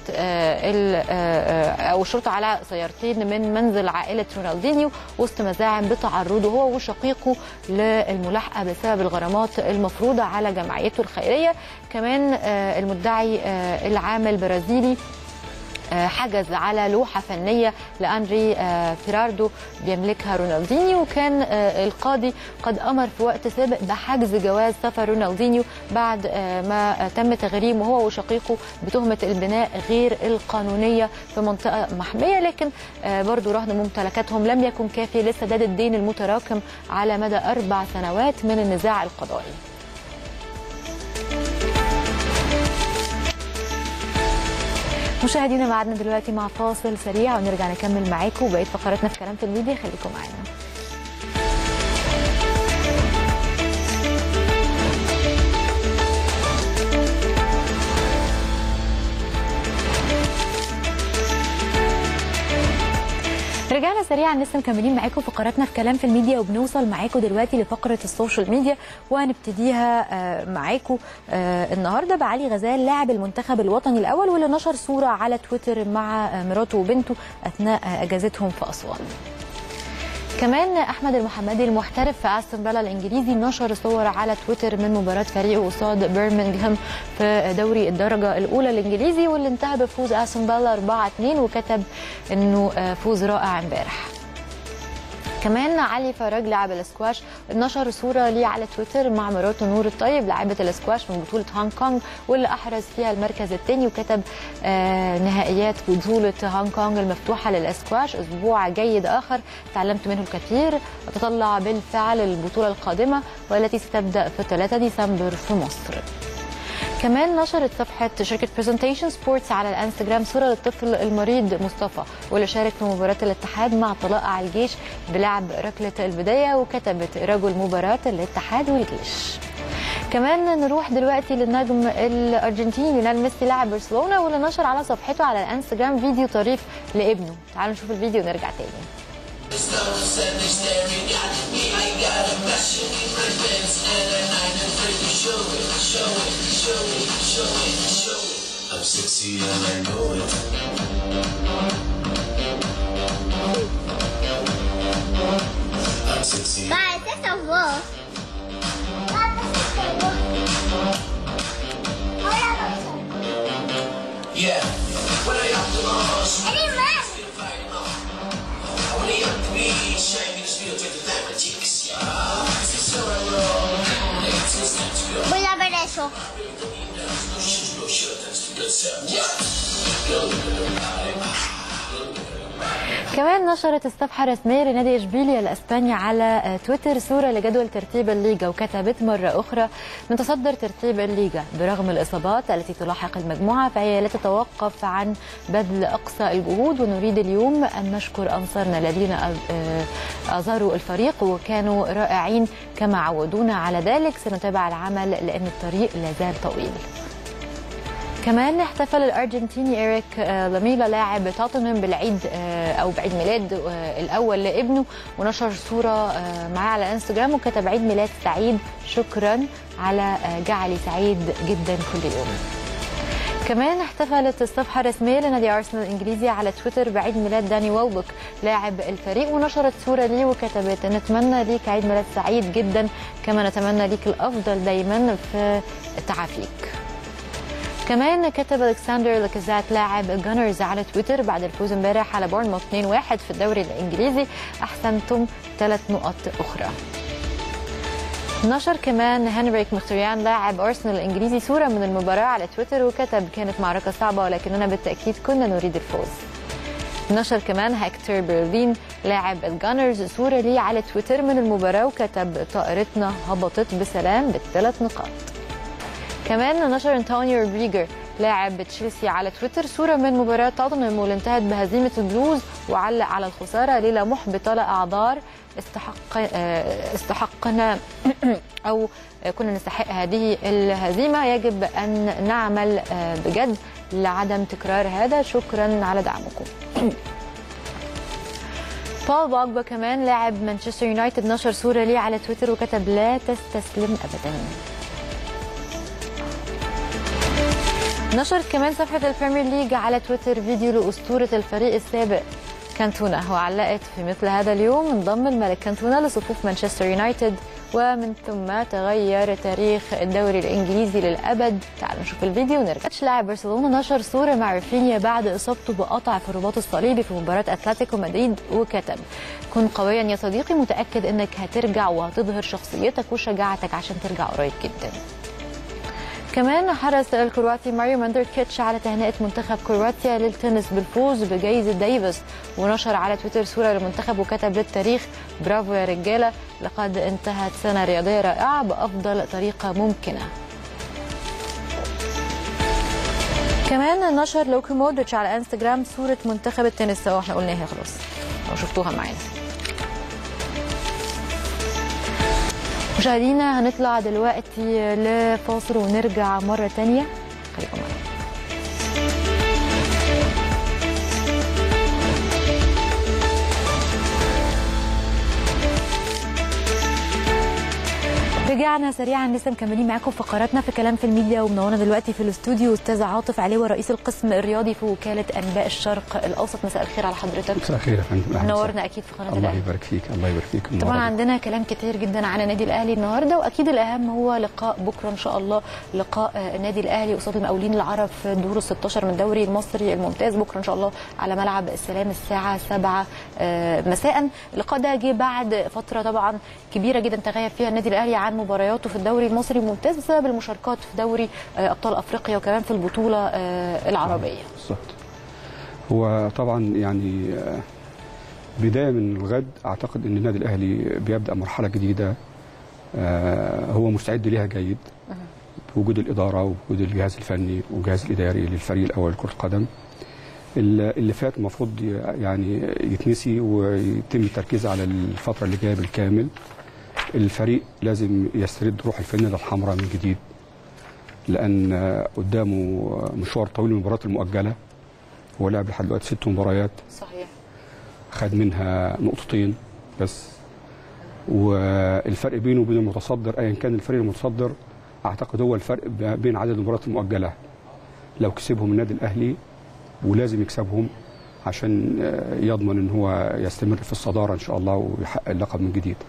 أو الشرطة على سيارتين من منزل عائلة رونالدينيو وسط مزاعم بتعرضه هو وشقيقه للملاحقة بسبب الغرامات المفروضة على جمعيته الخيرية كمان المدعي العام البرازيلي حجز على لوحه فنيه لاندري فيراردو بيملكها رونالدينيو وكان القاضي قد امر في وقت سابق بحجز جواز سفر رونالدينيو بعد ما تم تغريمه هو وشقيقه بتهمه البناء غير القانونيه في منطقه محميه لكن برضو رهن ممتلكاتهم لم يكن كافي لسداد الدين المتراكم على مدى اربع سنوات من النزاع القضائي. مشاهدينا معادنا دلوقتي مع فاصل سريع ونرجع نكمل معاكم بقيه فقراتنا في كلام في الميديا خليكم معانا رجعنا سريعا لسه مكملين معاكم فقراتنا في كلام في الميديا وبنوصل معاكم دلوقتي لفقره السوشيال ميديا وهنبتديها معاكم النهارده بعلي غزال لاعب المنتخب الوطني الاول واللي نشر صوره على تويتر مع مراته وبنته اثناء اجازتهم في اسوان. كمان احمد المحمدي المحترف في استون فيلا الانجليزي نشر صور على تويتر من مباراه فريقه قصاد بيرمنغهام في دوري الدرجه الاولى الانجليزي واللي انتهى بفوز استون فيلا 4-2 وكتب انه فوز رائع امبارح كمان علي فراج لاعب الاسكواش نشر صوره ليه على تويتر مع مراته نور الطيب لاعبه الاسكواش من بطوله هونج كونج واللي احرز فيها المركز الثاني وكتب آه نهائيات بطوله هونج كونج المفتوحه للاسكواش اسبوع جيد اخر تعلمت منه الكثير اتطلع بالفعل البطوله القادمه والتي ستبدا في 3 ديسمبر في مصر كمان نشرت صفحة شركة برزنتيشن سبورتس على الانستجرام صورة للطفل المريض مصطفى واللي شارك في مباراة الاتحاد مع طلائع الجيش بلعب ركلة البداية وكتبت رجل مباراة الاتحاد والجيش. كمان نروح دلوقتي للنجم الارجنتيني ليونيل ميسي لاعب برشلونه واللي نشر على صفحته على الانستجرام فيديو طريف لابنه تعالوا نشوف الفيديو ونرجع تاني I'm sexy and I know it. I'm sexy. Vai, você salvou. Yeah. When I up the laws, Ele mais. when I up the beach, I can just feel the dynamics. Yeah. This is so I roll. It's just time to go. Voy a ver eso. Should go, should that's the good stuff. Yeah. Go, look at the body. كمان نشرت الصفحة الرسمية لنادي إشبيليا الأسباني على تويتر صورة لجدول ترتيب الليجا وكتبت مرة أخرى نتصدر ترتيب الليجا برغم الإصابات التي تلاحق المجموعة فهي لا تتوقف عن بذل أقصى الجهود ونريد اليوم أن نشكر أنصارنا الذين أزاروا الفريق وكانوا رائعين كما عودونا على ذلك سنتابع العمل لأن الطريق لا زال طويل كمان احتفل الارجنتيني ايريك آه، لاميلا لاعب توتنهام بالعيد آه، او بعيد ميلاد آه، الاول لابنه ونشر صوره آه، معاه على انستجرام وكتب عيد ميلاد سعيد شكرا على آه، جعلي سعيد جدا كل يوم كمان احتفلت الصفحة الرسمية لنادي أرسنال الإنجليزي على تويتر بعيد ميلاد داني ويلبك لاعب الفريق ونشرت صورة ليه وكتبت نتمنى ليك عيد ميلاد سعيد جدا كما نتمنى ليك الأفضل دايما في تعافيك كمان كتب الكسندر لاكازات لاعب الجانرز على تويتر بعد الفوز امبارح على بورنموث 2-1 في الدوري الانجليزي احسنتم ثلاث نقط اخرى. نشر كمان هنريك مختريان لاعب ارسنال الانجليزي صوره من المباراه على تويتر وكتب كانت معركه صعبه ولكننا بالتاكيد كنا نريد الفوز. نشر كمان هكتور برلين لاعب الجانرز صوره ليه على تويتر من المباراه وكتب طائرتنا هبطت بسلام بالثلاث نقاط. كمان نشر انطونيو رودريجر لاعب تشيلسي على تويتر صوره من مباراه توتنهام واللي انتهت بهزيمه البلوز وعلق على الخساره ليله محبطه لاعذار استحق آه، استحقنا او كنا نستحق هذه الهزيمه يجب ان نعمل آه، بجد لعدم تكرار هذا شكرا على دعمكم بول بوجبا كمان لاعب مانشستر يونايتد نشر صورة ليه على تويتر وكتب لا تستسلم أبدا نشرت كمان صفحة البريمير ليج على تويتر فيديو لأسطورة الفريق السابق كانتونا وعلقت في مثل هذا اليوم انضم الملك كانتونا لصفوف مانشستر يونايتد ومن ثم تغير تاريخ الدوري الانجليزي للابد تعالوا نشوف الفيديو ونرجع لاعب برشلونه نشر صوره مع رافينيا بعد اصابته بقطع في الرباط الصليبي في مباراه اتلتيكو مدريد وكتب كن قويا يا صديقي متاكد انك هترجع وهتظهر شخصيتك وشجاعتك عشان ترجع قريب جدا كمان حرص الكرواتي ماريو ماندركيتش على تهنئة منتخب كرواتيا للتنس بالفوز بجائزة ديفيس ونشر على تويتر صورة للمنتخب وكتب للتاريخ برافو يا رجالة لقد انتهت سنة رياضية رائعة بأفضل طريقة ممكنة كمان نشر لوكو مودريتش على انستجرام صورة منتخب التنس سوا احنا قلناها خلاص لو شفتوها معانا مشاهدينا هنطلع دلوقتي لفاصل ونرجع مرة تانية خليكم معانا رجعنا سريعا لسه مكملين معاكم فقراتنا في كلام في الميديا ومنورنا دلوقتي في الاستوديو استاذ عاطف عليوه رئيس القسم الرياضي في وكاله انباء الشرق الاوسط مساء الخير على حضرتك مساء الخير يا فندم أهلا نورنا وسهلا. اكيد في قناه الله الاهلي يبارك فيك الله يبارك فيك طبعا منورة. عندنا كلام كتير جدا عن النادي الاهلي النهارده واكيد الاهم هو لقاء بكره ان شاء الله لقاء آه، النادي الاهلي قصاد المقاولين العرب في الدور ال 16 من الدوري المصري الممتاز بكره ان شاء الله على ملعب السلام الساعه 7 آه، مساء اللقاء ده جه بعد فتره طبعا كبيره جدا تغيب فيها النادي الاهلي عن مبارياته في الدوري المصري الممتاز بسبب المشاركات في دوري آه، ابطال افريقيا وكمان في البطوله آه، العربيه بالظبط هو طبعا يعني آه، بدايه من الغد اعتقد ان النادي الاهلي بيبدا مرحله جديده آه، هو مستعد ليها جيد بوجود الاداره ووجود الجهاز الفني والجهاز الاداري للفريق الاول لكره القدم ال- اللي فات المفروض ي- يعني يتنسي ويتم التركيز على الفتره اللي جايه بالكامل الفريق لازم يسترد روح الفانيله الحمراء من جديد لان آه، قدامه مشوار طويل من المباريات المؤجله هو لعب لحد دلوقتي ست مباريات صحيح خد منها نقطتين بس والفرق بينه وبين المتصدر ايا كان الفريق المتصدر اعتقد هو الفرق ب- بين عدد المباريات المؤجله لو كسبهم النادي الاهلي ولازم يكسبهم عشان آه، يضمن ان هو يستمر في الصداره ان شاء الله ويحقق اللقب من جديد.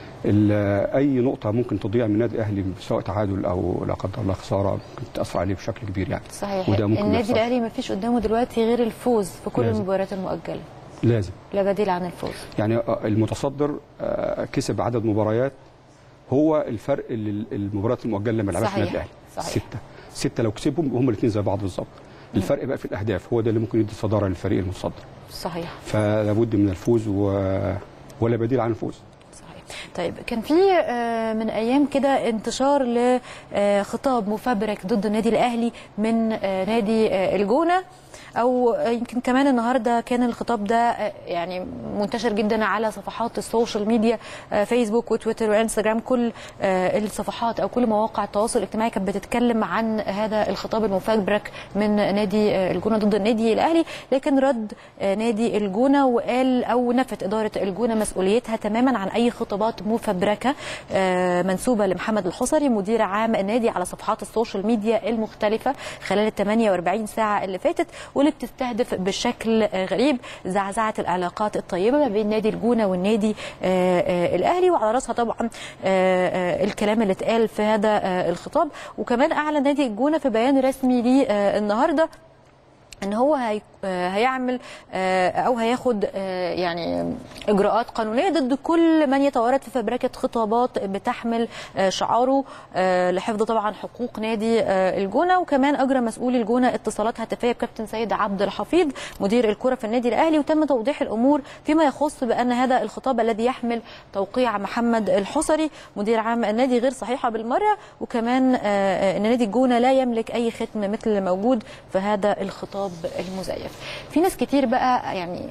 ال- اي نقطه ممكن تضيع من النادي الاهلي سواء تعادل او لا قدر الله خساره ممكن تاثر عليه بشكل كبير يعني. صحيح وده ممكن النادي يحصل. الاهلي ما فيش قدامه دلوقتي غير الفوز في كل لازم. المباريات المؤجله لازم لا بديل عن الفوز يعني آه، المتصدر آه، كسب عدد مباريات هو الفرق اللي المباريات المؤجله اللي ما لعبهاش صحيح. النادي الاهلي صحيح. سته سته لو كسبهم هم الاثنين زي بعض بالظبط الفرق بقى في الاهداف هو ده اللي ممكن يدي صداره للفريق المتصدر صحيح فلا بد من الفوز و... ولا بديل عن الفوز صحيح طيب كان في آه، من ايام كده انتشار لخطاب مفبرك ضد النادي الاهلي من آه، نادي آه، الجونه او يمكن كمان النهارده كان الخطاب ده آه، يعني منتشر جدا على صفحات السوشيال ميديا آه، فيسبوك وتويتر وانستجرام كل آه، الصفحات او كل مواقع التواصل الاجتماعي كانت بتتكلم عن هذا الخطاب المفبرك من نادي آه، الجونه ضد النادي الاهلي لكن رد آه، نادي الجونه وقال او نفت اداره الجونه مسؤوليتها تماما عن اي خطابات مفبركه آه، منسوبه لمحمد الحصري مدير عام النادي على صفحات السوشيال ميديا المختلفه خلال ال 48 ساعه اللي فاتت واللي بتستهدف بشكل آه، غريب زعزعه العلاقات الطيبه ما بين نادي الجونه والنادي آه، آه، الاهلي وعلى راسها طبعا آه، آه، الكلام اللي اتقال في هذا آه، الخطاب وكمان اعلن نادي الجونه في بيان رسمي ليه آه، النهارده ان هو هي آه، هيعمل آه، او هياخد آه، يعني اجراءات قانونيه ضد كل من يتورط في فبركه خطابات بتحمل آه، شعاره آه، لحفظ طبعا حقوق نادي آه، الجونه وكمان اجرى مسؤول الجونه اتصالات هاتفيه بكابتن سيد عبد الحفيظ مدير الكره في النادي الاهلي وتم توضيح الامور فيما يخص بان هذا الخطاب الذي يحمل توقيع محمد الحصري مدير عام النادي غير صحيحه بالمره وكمان آه، آه، ان نادي الجونه لا يملك اي ختم مثل اللي موجود في هذا الخطاب المزيف في ناس كتير بقى يعني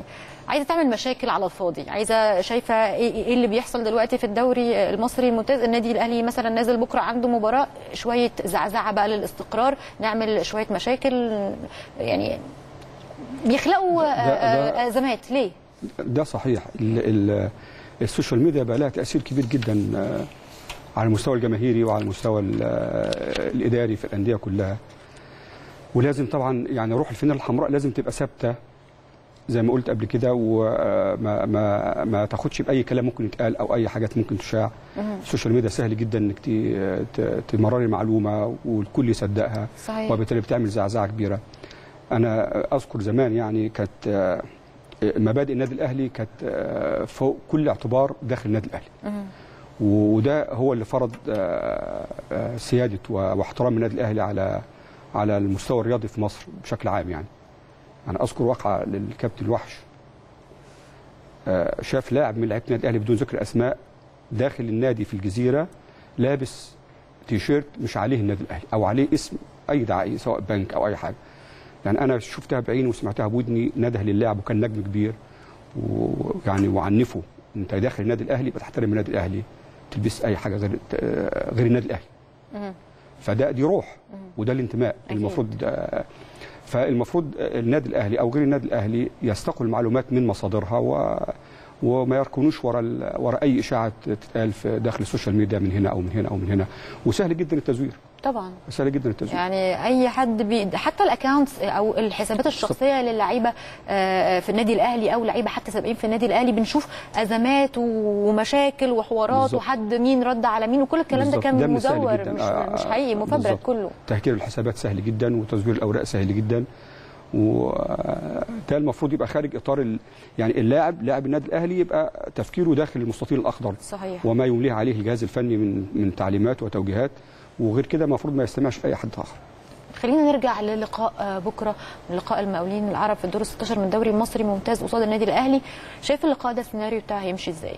عايزه تعمل مشاكل على الفاضي عايزه شايفه ايه إيه اللي بيحصل دلوقتي في الدوري المصري الممتاز النادي الاهلي مثلا نازل بكره عنده مباراه شويه زعزعه بقى للاستقرار نعمل شويه مشاكل يعني بيخلقوا ده- آه، ده- آه، ازمات ليه ده صحيح ال ال السوشيال ميديا بقى لها تاثير كبير جدا آه، على المستوى الجماهيري وعلى المستوى ال- آه، الاداري في الانديه كلها ولازم طبعا يعني روح الفنان الحمراء لازم تبقى ثابته زي ما قلت قبل كده وما ما ما تاخدش باي كلام ممكن يتقال او اي حاجات ممكن تشاع السوشيال ميديا سهل جدا انك ت- ت- تمرري معلومه والكل يصدقها صحيح. وبالتالي بتعمل زعزعه كبيره انا اذكر زمان يعني كانت آه، مبادئ النادي الاهلي كانت آه، فوق كل اعتبار داخل النادي الاهلي وده هو اللي فرض آه، آه، سياده و- واحترام النادي الاهلي على على المستوى الرياضي في مصر بشكل عام يعني انا اذكر واقعه للكابتن الوحش آه، شاف لاعب من لعيبه النادي الاهلي بدون ذكر اسماء داخل النادي في الجزيره لابس تيشيرت مش عليه النادي الاهلي او عليه اسم اي دعائي سواء بنك او اي حاجه يعني انا شفتها بعيني وسمعتها بودني نده للاعب وكان نجم كبير ويعني وعنفه انت داخل النادي الاهلي يبقى تحترم النادي الاهلي تلبس اي حاجه غير آه، غير النادي الاهلي فده دي روح وده الانتماء أكيد. المفروض آه، فالمفروض النادي الاهلي او غير النادي الاهلي يستقوا المعلومات من مصادرها و وما يركنوش ورا ال- ورا اي اشاعه تتقال في داخل السوشيال ميديا من هنا او من هنا او من هنا وسهل جدا التزوير طبعا سهل جدا التزوير يعني اي حد بي... حتى الاكونتس او الحسابات الشخصيه للعيبه آه، في النادي الاهلي او لعيبه حتى سابقين في النادي الاهلي بنشوف ازمات ومشاكل وحوارات بالظبط. وحد مين رد على مين وكل الكلام ده بالظبط. كان ده من سهل مزور جداً. مش, آه، مش حقيقي مفبرك بالظبط. كله تهكير الحسابات سهل جدا وتزوير الاوراق سهل جدا وده المفروض يبقى خارج اطار ال... يعني اللاعب لاعب النادي الاهلي يبقى تفكيره داخل المستطيل الاخضر صحيح وما يمليه عليه الجهاز الفني من من تعليمات وتوجيهات وغير كده المفروض ما يستمعش لاي حد اخر خلينا نرجع للقاء آه، بكره لقاء المقاولين العرب في الدور 16 من الدوري المصري ممتاز قصاد النادي الاهلي شايف اللقاء ده السيناريو بتاعه هيمشي ازاي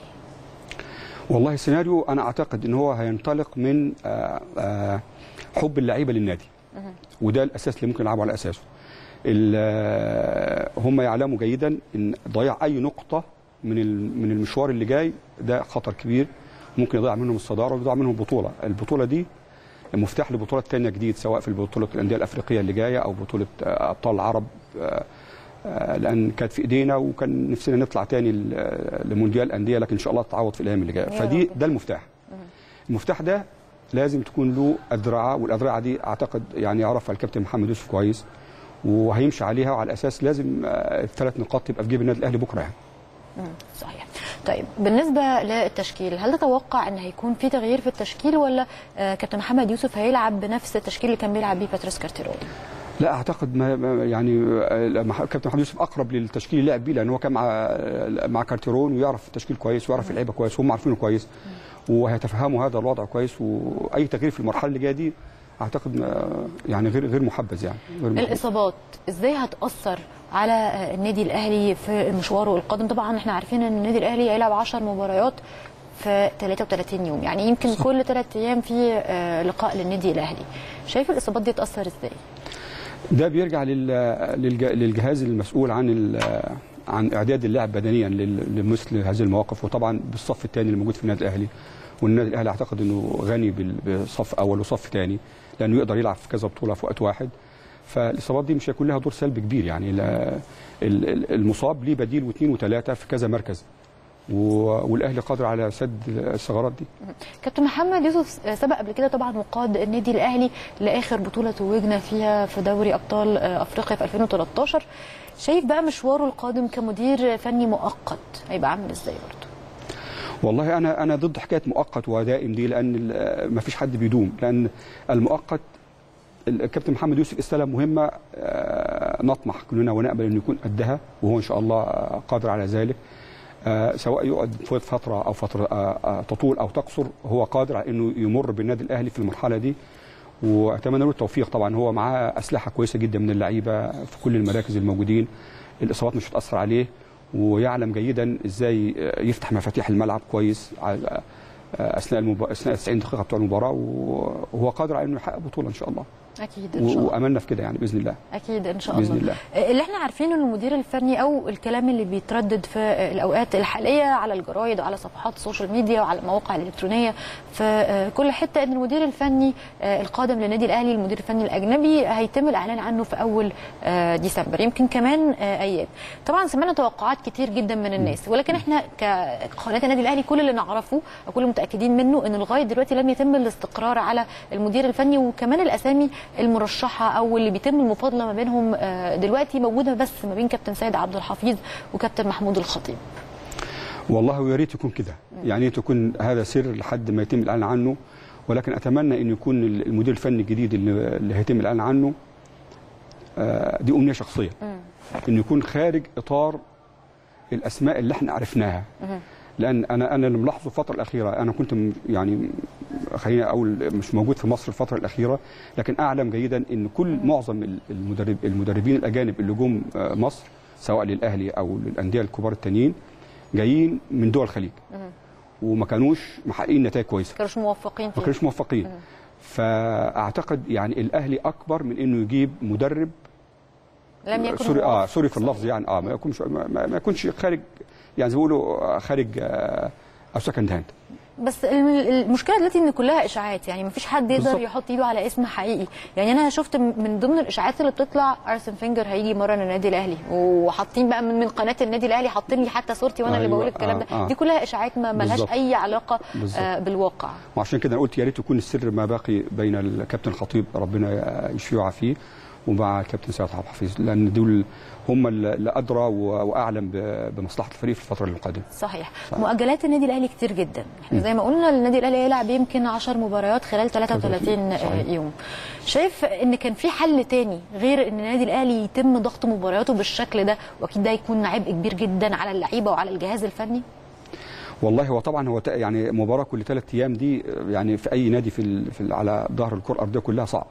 والله السيناريو انا اعتقد ان هو هينطلق من آه، آه، حب اللعيبه للنادي وده الاساس اللي ممكن يلعبوا على اساسه ال- آه، هم يعلموا جيدا ان ضياع اي نقطه من ال- من المشوار اللي جاي ده خطر كبير ممكن يضيع منهم الصداره ويضيع منهم البطوله البطوله دي مفتاح لبطولات تانية جديد سواء في بطولة الأندية الأفريقية اللي جاية أو بطولة آه، أبطال العرب آه، آه، لأن كانت في إيدينا وكان نفسنا نطلع تاني ل- آه، لمونديال الأندية لكن إن شاء الله تتعوض في الأيام اللي جاية يا فدي رب. ده المفتاح المفتاح ده لازم تكون له أذرعة والأذرعة دي أعتقد يعني يعرفها الكابتن محمد يوسف كويس وهيمشي عليها وعلى أساس لازم آه، الثلاث نقاط تبقى في جيب النادي الأهلي بكرة يعني مم، صحيح طيب بالنسبه للتشكيل هل تتوقع ان هيكون في تغيير في التشكيل ولا آه، كابتن محمد يوسف هيلعب بنفس التشكيل اللي كان بيلعب بيه باتريس كارتيرون لا اعتقد ما ما- يعني آه، مح- كابتن محمد يوسف اقرب للتشكيل اللي لعب بيه لان هو كان مع آه، مع كارتيرون ويعرف التشكيل كويس ويعرف اللعيبه كويس وهم عارفينه كويس وهيتفهموا هذا الوضع كويس واي تغيير في المرحله اللي جايه دي اعتقد ما- يعني غير غير محبذ يعني غير محبذ. الاصابات ازاي هتاثر على آه، النادي الاهلي في مشواره القادم طبعا احنا عارفين ان النادي الاهلي هيلعب 10 مباريات في 33 يوم يعني يمكن صح. كل ثلاث ايام في آه، لقاء للنادي الاهلي شايف الاصابات دي تاثر ازاي ده بيرجع لل- للج- للجهاز المسؤول عن ال- عن اعداد اللاعب بدنيا لل- لمثل هذه المواقف وطبعا بالصف الثاني اللي موجود في النادي الاهلي والنادي الاهلي اعتقد انه غني بال- بصف اول وصف ثاني لانه يقدر يلعب في كذا بطوله في وقت واحد فالاصابات دي مش هيكون لها دور سلبي كبير يعني لا- ال- ال- المصاب ليه بديل واثنين وثلاثه في كذا مركز و- والاهلي قادر على سد الثغرات دي كابتن محمد يوسف سبق قبل كده طبعا وقاد النادي الاهلي لاخر بطوله توجنا فيها في دوري ابطال افريقيا في 2013 شايف بقى مشواره القادم كمدير فني مؤقت هيبقى عامل ازاي برضه والله انا انا ضد حكايه مؤقت ودائم دي لان ما فيش حد بيدوم لان المؤقت الكابتن محمد يوسف استلم مهمه آه، نطمح كلنا ونامل انه يكون قدها وهو ان شاء الله آه، قادر على ذلك آه، سواء يقعد في فتره او فتره آه، آه، تطول او تقصر هو قادر على انه يمر بالنادي الاهلي في المرحله دي واتمنى له التوفيق طبعا هو معاه اسلحه كويسه جدا من اللعيبه في كل المراكز الموجودين الاصابات مش هتاثر عليه ويعلم جيدا ازاي يفتح مفاتيح الملعب كويس على آه، اثناء المب... اثناء 90 دقيقه بتوع المباراه و- وهو قادر على انه يحقق بطوله ان شاء الله اكيد ان شاء و... الله واملنا في كده يعني باذن الله اكيد ان شاء بإذن الله الله. اللي احنا عارفينه ان المدير الفني او الكلام اللي بيتردد في الاوقات الحاليه على الجرايد وعلى صفحات السوشيال ميديا وعلى المواقع الالكترونيه في كل حته ان المدير الفني القادم للنادي الاهلي المدير الفني الاجنبي هيتم الاعلان عنه في اول ديسمبر يمكن كمان ايام طبعا سمعنا توقعات كتير جدا من الناس ولكن احنا كقناه النادي الاهلي كل اللي نعرفه او كل متاكدين منه ان لغايه دلوقتي لم يتم الاستقرار على المدير الفني وكمان الاسامي المرشحه او اللي بيتم المفاضله ما بينهم آه، دلوقتي موجوده بس ما بين كابتن سيد عبد الحفيظ وكابتن محمود الخطيب والله ويا ريت يكون كده يعني تكون هذا سر لحد ما يتم الاعلان عنه ولكن اتمنى ان يكون المدير الفني الجديد اللي اللي هيتم الاعلان عنه آه، دي امنيه شخصيه انه يكون خارج اطار الاسماء اللي احنا عرفناها لان انا انا اللي ملاحظه الفتره الاخيره انا كنت م- يعني خليني اقول مش موجود في مصر الفتره الاخيره لكن اعلم جيدا ان كل معظم ال- المدرب المدربين الاجانب اللي جم آه، مصر سواء للاهلي او للانديه الكبار التانيين جايين من دول الخليج وما كانوش محققين نتائج كويسه كانوش موفقين ما فيه كانوش موفقين فاعتقد يعني الاهلي اكبر من انه يجيب مدرب لم يكن سوري اه موفق. سوري في اللفظ يعني اه ما يكونش ما, ما ما يكونش خارج يعني زي ما بيقولوا آه، خارج آه، او سكند هاند بس الم- المشكله دلوقتي ان كلها اشاعات يعني مفيش حد يقدر بالظبط. يحط ايده على اسم حقيقي يعني انا شفت م- من ضمن الاشاعات اللي بتطلع ارسن فينجر هيجي يمرن النادي الاهلي وحاطين بقى من من قناه النادي الاهلي حاطين لي حتى صورتي وانا اللي أيوة، بقول الكلام آه، ده آه. دي كلها اشاعات ما ملهاش بالظبط. اي علاقه بالظبط. آه بالواقع وعشان كده انا قلت يا ريت يكون السر ما باقي بين الكابتن الخطيب ربنا يشفيه ويعافيه ومع الكابتن سيد عبد الحفيظ لان دول هم اللي ادرى و- واعلم ب- بمصلحه الفريق في الفتره القادمه صحيح مؤجلات النادي الاهلي كتير جدا احنا زي ما قلنا النادي الاهلي هيلعب يمكن 10 مباريات خلال 33 صحيح. يوم شايف ان كان في حل تاني غير ان النادي الاهلي يتم ضغط مبارياته بالشكل ده واكيد ده يكون عبء كبير جدا على اللعيبه وعلى الجهاز الفني والله هو طبعا هو ت- يعني مباراه كل ثلاث ايام دي يعني في اي نادي في, ال- في ال- على ظهر الكره الارضيه كلها صعب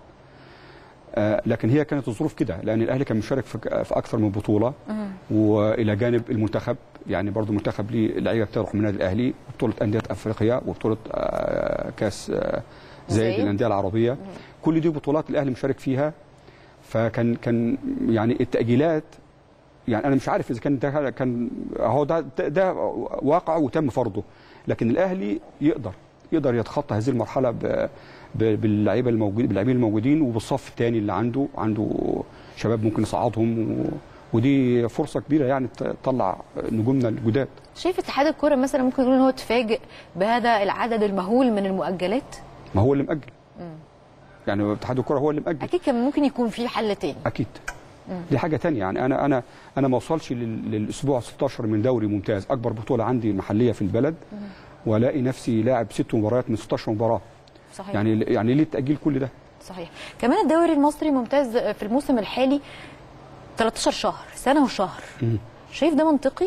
آه، لكن هي كانت الظروف كده لان الاهلي كان مشارك في ك- في اكثر من بطوله والى جانب المنتخب يعني برضه المنتخب ليه لعيبه بتروح من النادي الاهلي بطوله انديه افريقيا وبطوله آه، كاس آه، زايد زايد. الانديه العربيه كل دي بطولات الاهلي مشارك فيها فكان كان يعني التاجيلات يعني انا مش عارف اذا كان ده كان هو ده ده- ده واقع وتم فرضه لكن الاهلي يقدر يقدر يتخطى هذه المرحله ب- ب- باللعيبه الموجود باللاعبين الموجودين وبالصف الثاني اللي عنده عنده شباب ممكن يصعدهم و- ودي فرصه كبيره يعني تطلع نجومنا الجداد شايف اتحاد الكوره مثلا ممكن يقول ان هو اتفاجئ بهذا العدد المهول من المؤجلات ما هو اللي مأجل يعني اتحاد الكره هو اللي مأجل اكيد كان ممكن يكون في حل تاني اكيد دي حاجه تانية يعني انا انا انا ما اوصلش لل- للاسبوع 16 من دوري ممتاز اكبر بطوله عندي محليه في البلد والاقي نفسي لاعب ست مباريات من 16 مباراه صحيح يعني يعني ليه التاجيل كل ده صحيح كمان الدوري المصري ممتاز في الموسم الحالي 13 شهر سنه وشهر شايف ده منطقي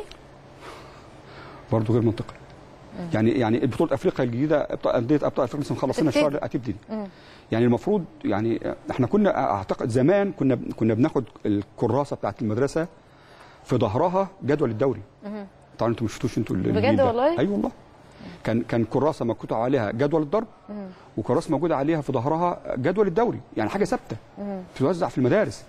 برضه غير منطقي يعني يعني بطوله افريقيا الجديده أبطال- انديه ابطال افريقيا لسه مخلصين هتبتدي. الشهر هتبتدي يعني المفروض يعني احنا كنا اعتقد زمان كنا كنا بناخد الكراسه بتاعت المدرسه في ظهرها جدول الدوري طبعا انتوا مش شفتوش انتوا الجيل بجد ده. والله؟ اي والله كان كان كراسه مكتوب عليها جدول الضرب وكراسه موجوده عليها في ظهرها جدول الدوري يعني حاجه ثابته بتوزع في المدارس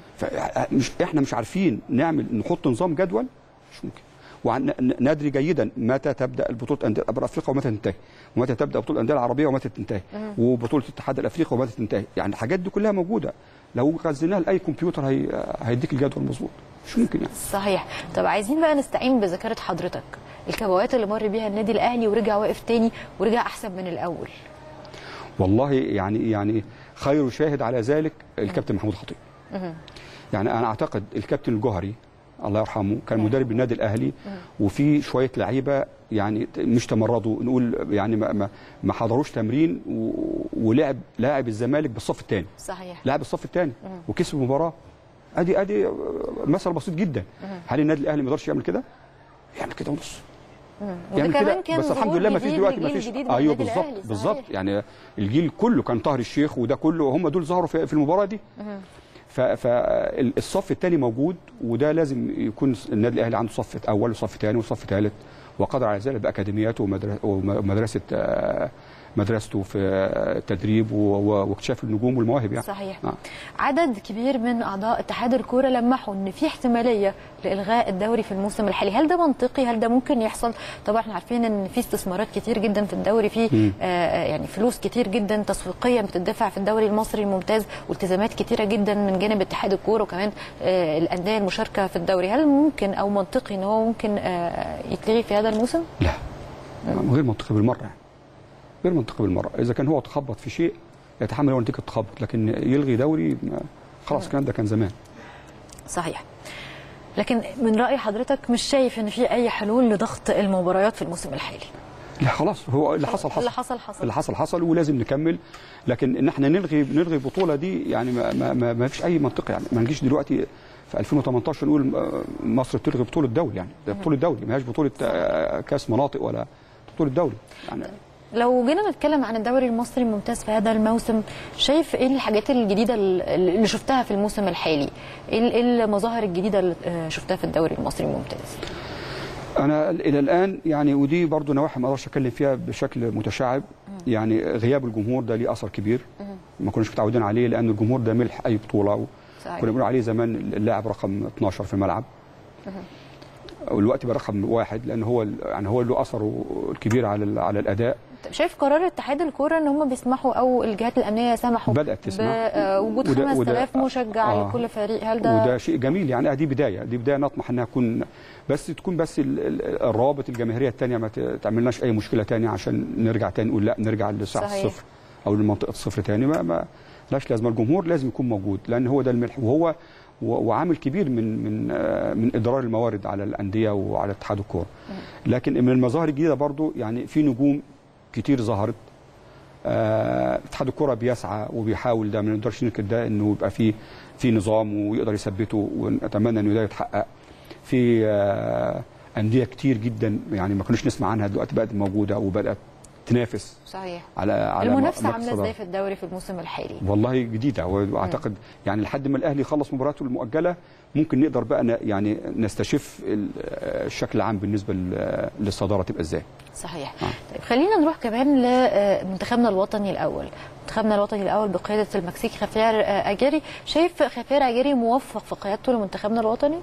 فمش احنا مش عارفين نعمل نحط نظام جدول مش ممكن وندري جيدا متى تبدا البطوله انديه ابطال افريقيا ومتى تنتهي ومتى تبدا بطوله الانديه العربيه ومتى تنتهي وبطوله الاتحاد الافريقي ومتى تنتهي يعني الحاجات دي كلها موجوده لو خزناها لاي كمبيوتر هي... هيديك الجدول مظبوط مش ممكن يعني صحيح طب عايزين بقى نستعين بذاكره حضرتك الكبوات اللي مر بيها النادي الاهلي ورجع واقف تاني ورجع احسن من الاول والله يعني يعني خير شاهد على ذلك الكابتن محمود خطيب يعني انا اعتقد الكابتن الجوهري الله يرحمه كان مدرب النادي الاهلي وفي شويه لعيبه يعني مش تمردوا نقول يعني ما ما, ما حضروش تمرين و- ولعب لاعب الزمالك بالصف الثاني صحيح لاعب الصف الثاني وكسب المباراه ادي ادي مثل بسيط جدا هل النادي الاهلي ما يقدرش يعمل كده؟ يعمل كده ونص وده يعمل كمان كده كان بس الحمد ظهور لله ما فيش جديد دلوقتي ما لجيل فيش جديد من ايوه النادي بالظبط الأهلي، صحيح. بالظبط يعني الجيل كله كان طاهر الشيخ وده كله هم دول ظهروا في في المباراه دي فالصف الثاني موجود وده لازم يكون النادي الاهلي عنده صف اول وصف ثاني وصف ثالث وقدر على ذلك باكاديمياته ومدر- ومدرسه آه، مدرسته في آه، التدريب و- و- واكتشاف النجوم والمواهب يعني صحيح آه. عدد كبير من اعضاء اتحاد الكوره لمحوا ان في احتماليه لالغاء الدوري في الموسم الحالي هل ده منطقي هل ده ممكن يحصل طبعا احنا عارفين ان في استثمارات كتير جدا في الدوري في مم. آه يعني فلوس كتير جدا تسويقيا بتدفع في الدوري المصري الممتاز والتزامات كتيره جدا من جانب اتحاد الكوره وكمان آه الانديه المشاركه في الدوري هل ممكن او منطقي ان هو ممكن آه يتلغي في هذا الموسم لا غير منطقي بالمره يعني غير منطقي بالمره اذا كان هو تخبط في شيء يتحمل هو نتيجه التخبط لكن يلغي دوري ما- خلاص الكلام ده كان زمان صحيح لكن من راي حضرتك مش شايف ان في اي حلول لضغط المباريات في الموسم الحالي لا خلاص هو اللي حصل حصل اللي حصل حصل اللي حصل حصل ولازم نكمل لكن ان احنا نلغي نلغي البطوله دي يعني ما, ما, ما, ما فيش اي منطق يعني ما نجيش دلوقتي في 2018 نقول آه، مصر بتلغي بطوله دوري يعني ده بطوله دوري ما هياش بطوله آه، كاس مناطق ولا بطوله دوري يعني لو جينا نتكلم عن الدوري المصري الممتاز في هذا الموسم شايف ايه الحاجات الجديده اللي شفتها في الموسم الحالي ايه ال- إيه المظاهر الجديده اللي آه، شفتها في الدوري المصري الممتاز انا الى الان يعني ودي برضو نواحي ما اقدرش اتكلم فيها بشكل متشعب يعني غياب الجمهور ده ليه اثر كبير ما كناش متعودين عليه لان الجمهور ده ملح اي بطوله صحيح. كنا بنقول عليه زمان اللاعب رقم 12 في الملعب والوقت بقى رقم واحد لان هو يعني هو له اثره الكبير على ال- على الاداء طب شايف قرار اتحاد الكوره ان هم بيسمحوا او الجهات الامنيه سمحوا بدأت تسمح. بوجود وده- 5000 وده- مشجع آه. لكل فريق هل ده وده شيء جميل يعني آه دي بدايه دي بدايه نطمح انها تكون بس تكون بس ال- ال- الروابط الجماهيريه الثانيه ما ت- تعملناش اي مشكله ثانيه عشان نرجع تاني نقول لا نرجع لساعه صحيح. الصفر او لمنطقه الصفر ثاني ما ما لاش لازمه الجمهور لازم يكون موجود لان هو ده الملح وهو و- وعامل كبير من من آه، من ادرار الموارد على الانديه وعلى اتحاد الكوره لكن من المظاهر الجديده برضو يعني في نجوم كتير ظهرت آه، اتحاد الكره بيسعى وبيحاول ده ما نقدرش ننكر ده انه يبقى في في نظام ويقدر يثبته ونتمنى انه ده يتحقق في آه، انديه كتير جدا يعني ما كناش نسمع عنها دلوقتي بقت موجوده وبدات تنافس صحيح على على المنافسه مركز عامله صدارة. ازاي في الدوري في الموسم الحالي والله جديده واعتقد يعني لحد ما الاهلي يخلص مباراته المؤجله ممكن نقدر بقى ن- يعني نستشف ال- الشكل العام بالنسبه لل- للصداره تبقى ازاي صحيح آه. طيب خلينا نروح كمان لمنتخبنا الوطني الاول منتخبنا الوطني الاول بقياده المكسيك خافير آه، اجاري شايف خافير اجاري موفق في قيادته لمنتخبنا الوطني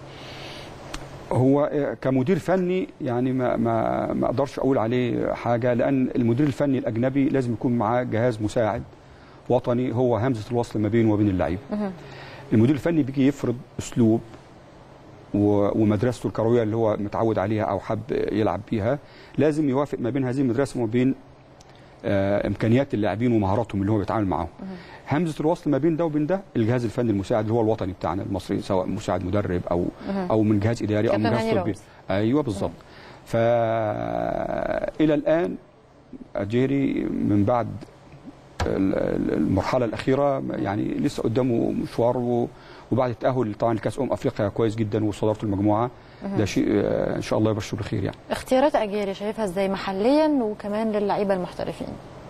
هو كمدير فني يعني ما ما ما اقدرش اقول عليه حاجه لان المدير الفني الاجنبي لازم يكون معاه جهاز مساعد وطني هو همزه الوصل ما بينه وبين اللعيبه. المدير الفني بيجي يفرض اسلوب و- ومدرسته الكرويه اللي هو متعود عليها او حب يلعب بيها لازم يوافق ما بين هذه المدرسه وما بين آه، امكانيات اللاعبين ومهاراتهم اللي هو بيتعامل معاهم. همزه الوصل ما بين ده وبين ده الجهاز الفني المساعد اللي هو الوطني بتاعنا المصري سواء مساعد مدرب او او من جهاز اداري او من كابتن جهاز هاني طبي رمزي. ايوه بالظبط فالى الان اجيري من بعد ال- ال- المرحله الاخيره يعني لسه قدامه مشوار و- وبعد التاهل طبعا لكاس امم افريقيا كويس جدا وصداره المجموعه ده شيء آه، ان شاء الله يبشر بخير يعني اختيارات اجاري شايفها ازاي محليا وكمان للعيبه المحترفين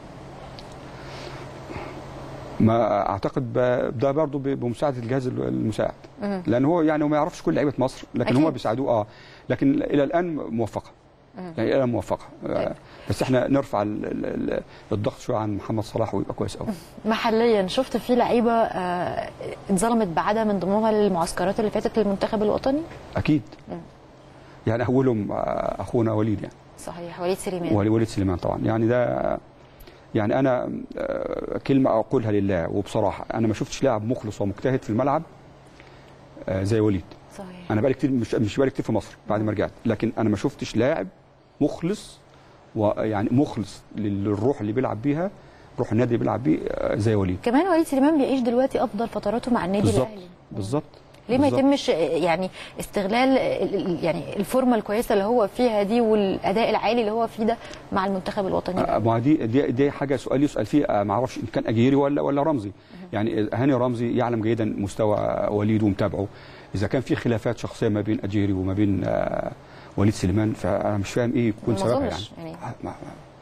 ما اعتقد ب- ده برضه ب- بمساعده الجهاز المساعد لان هو يعني هو ما يعرفش كل لعيبه مصر لكن أكيد. هم بيساعدوه اه لكن الى الان موفقه يعني الى الان موفقه آه، بس احنا نرفع ال- ال- ال- الضغط شويه عن محمد صلاح ويبقى كويس قوي محليا شفت في لعيبه آه، اتظلمت بعدها من ضمنها المعسكرات اللي فاتت للمنتخب الوطني اكيد يعني اولهم آه، اخونا وليد يعني صحيح وليد سليمان ولي- وليد سليمان طبعا يعني ده يعني انا آه، كلمه اقولها لله وبصراحه انا ما شفتش لاعب مخلص ومجتهد في الملعب آه، زي وليد صحيح انا بقالي كتير مش مش بقالي كتير في مصر بعد ما رجعت لكن انا ما شفتش لاعب مخلص ويعني مخلص للروح اللي بيلعب بيها روح النادي اللي بيلعب بيه آه، زي وليد كمان وليد سليمان بيعيش دلوقتي افضل فتراته مع النادي بالظبط الاهلي بالظبط ليه ما بالظبط. يتمش يعني استغلال ال- ال- يعني الفورمه الكويسه اللي هو فيها دي والاداء العالي اللي هو فيه ده مع المنتخب الوطني آه، ما هو دي دي دي حاجه سؤال يسال فيه آه، ما اعرفش ان كان اجيري ولا ولا رمزي يعني هاني رمزي يعلم جيدا مستوى وليد ومتابعه اذا كان في خلافات شخصيه ما بين اجيري وما بين آه، وليد سليمان فانا مش فاهم ايه يكون ما سببها يعني, أظنش يعني. آه، ما- ما-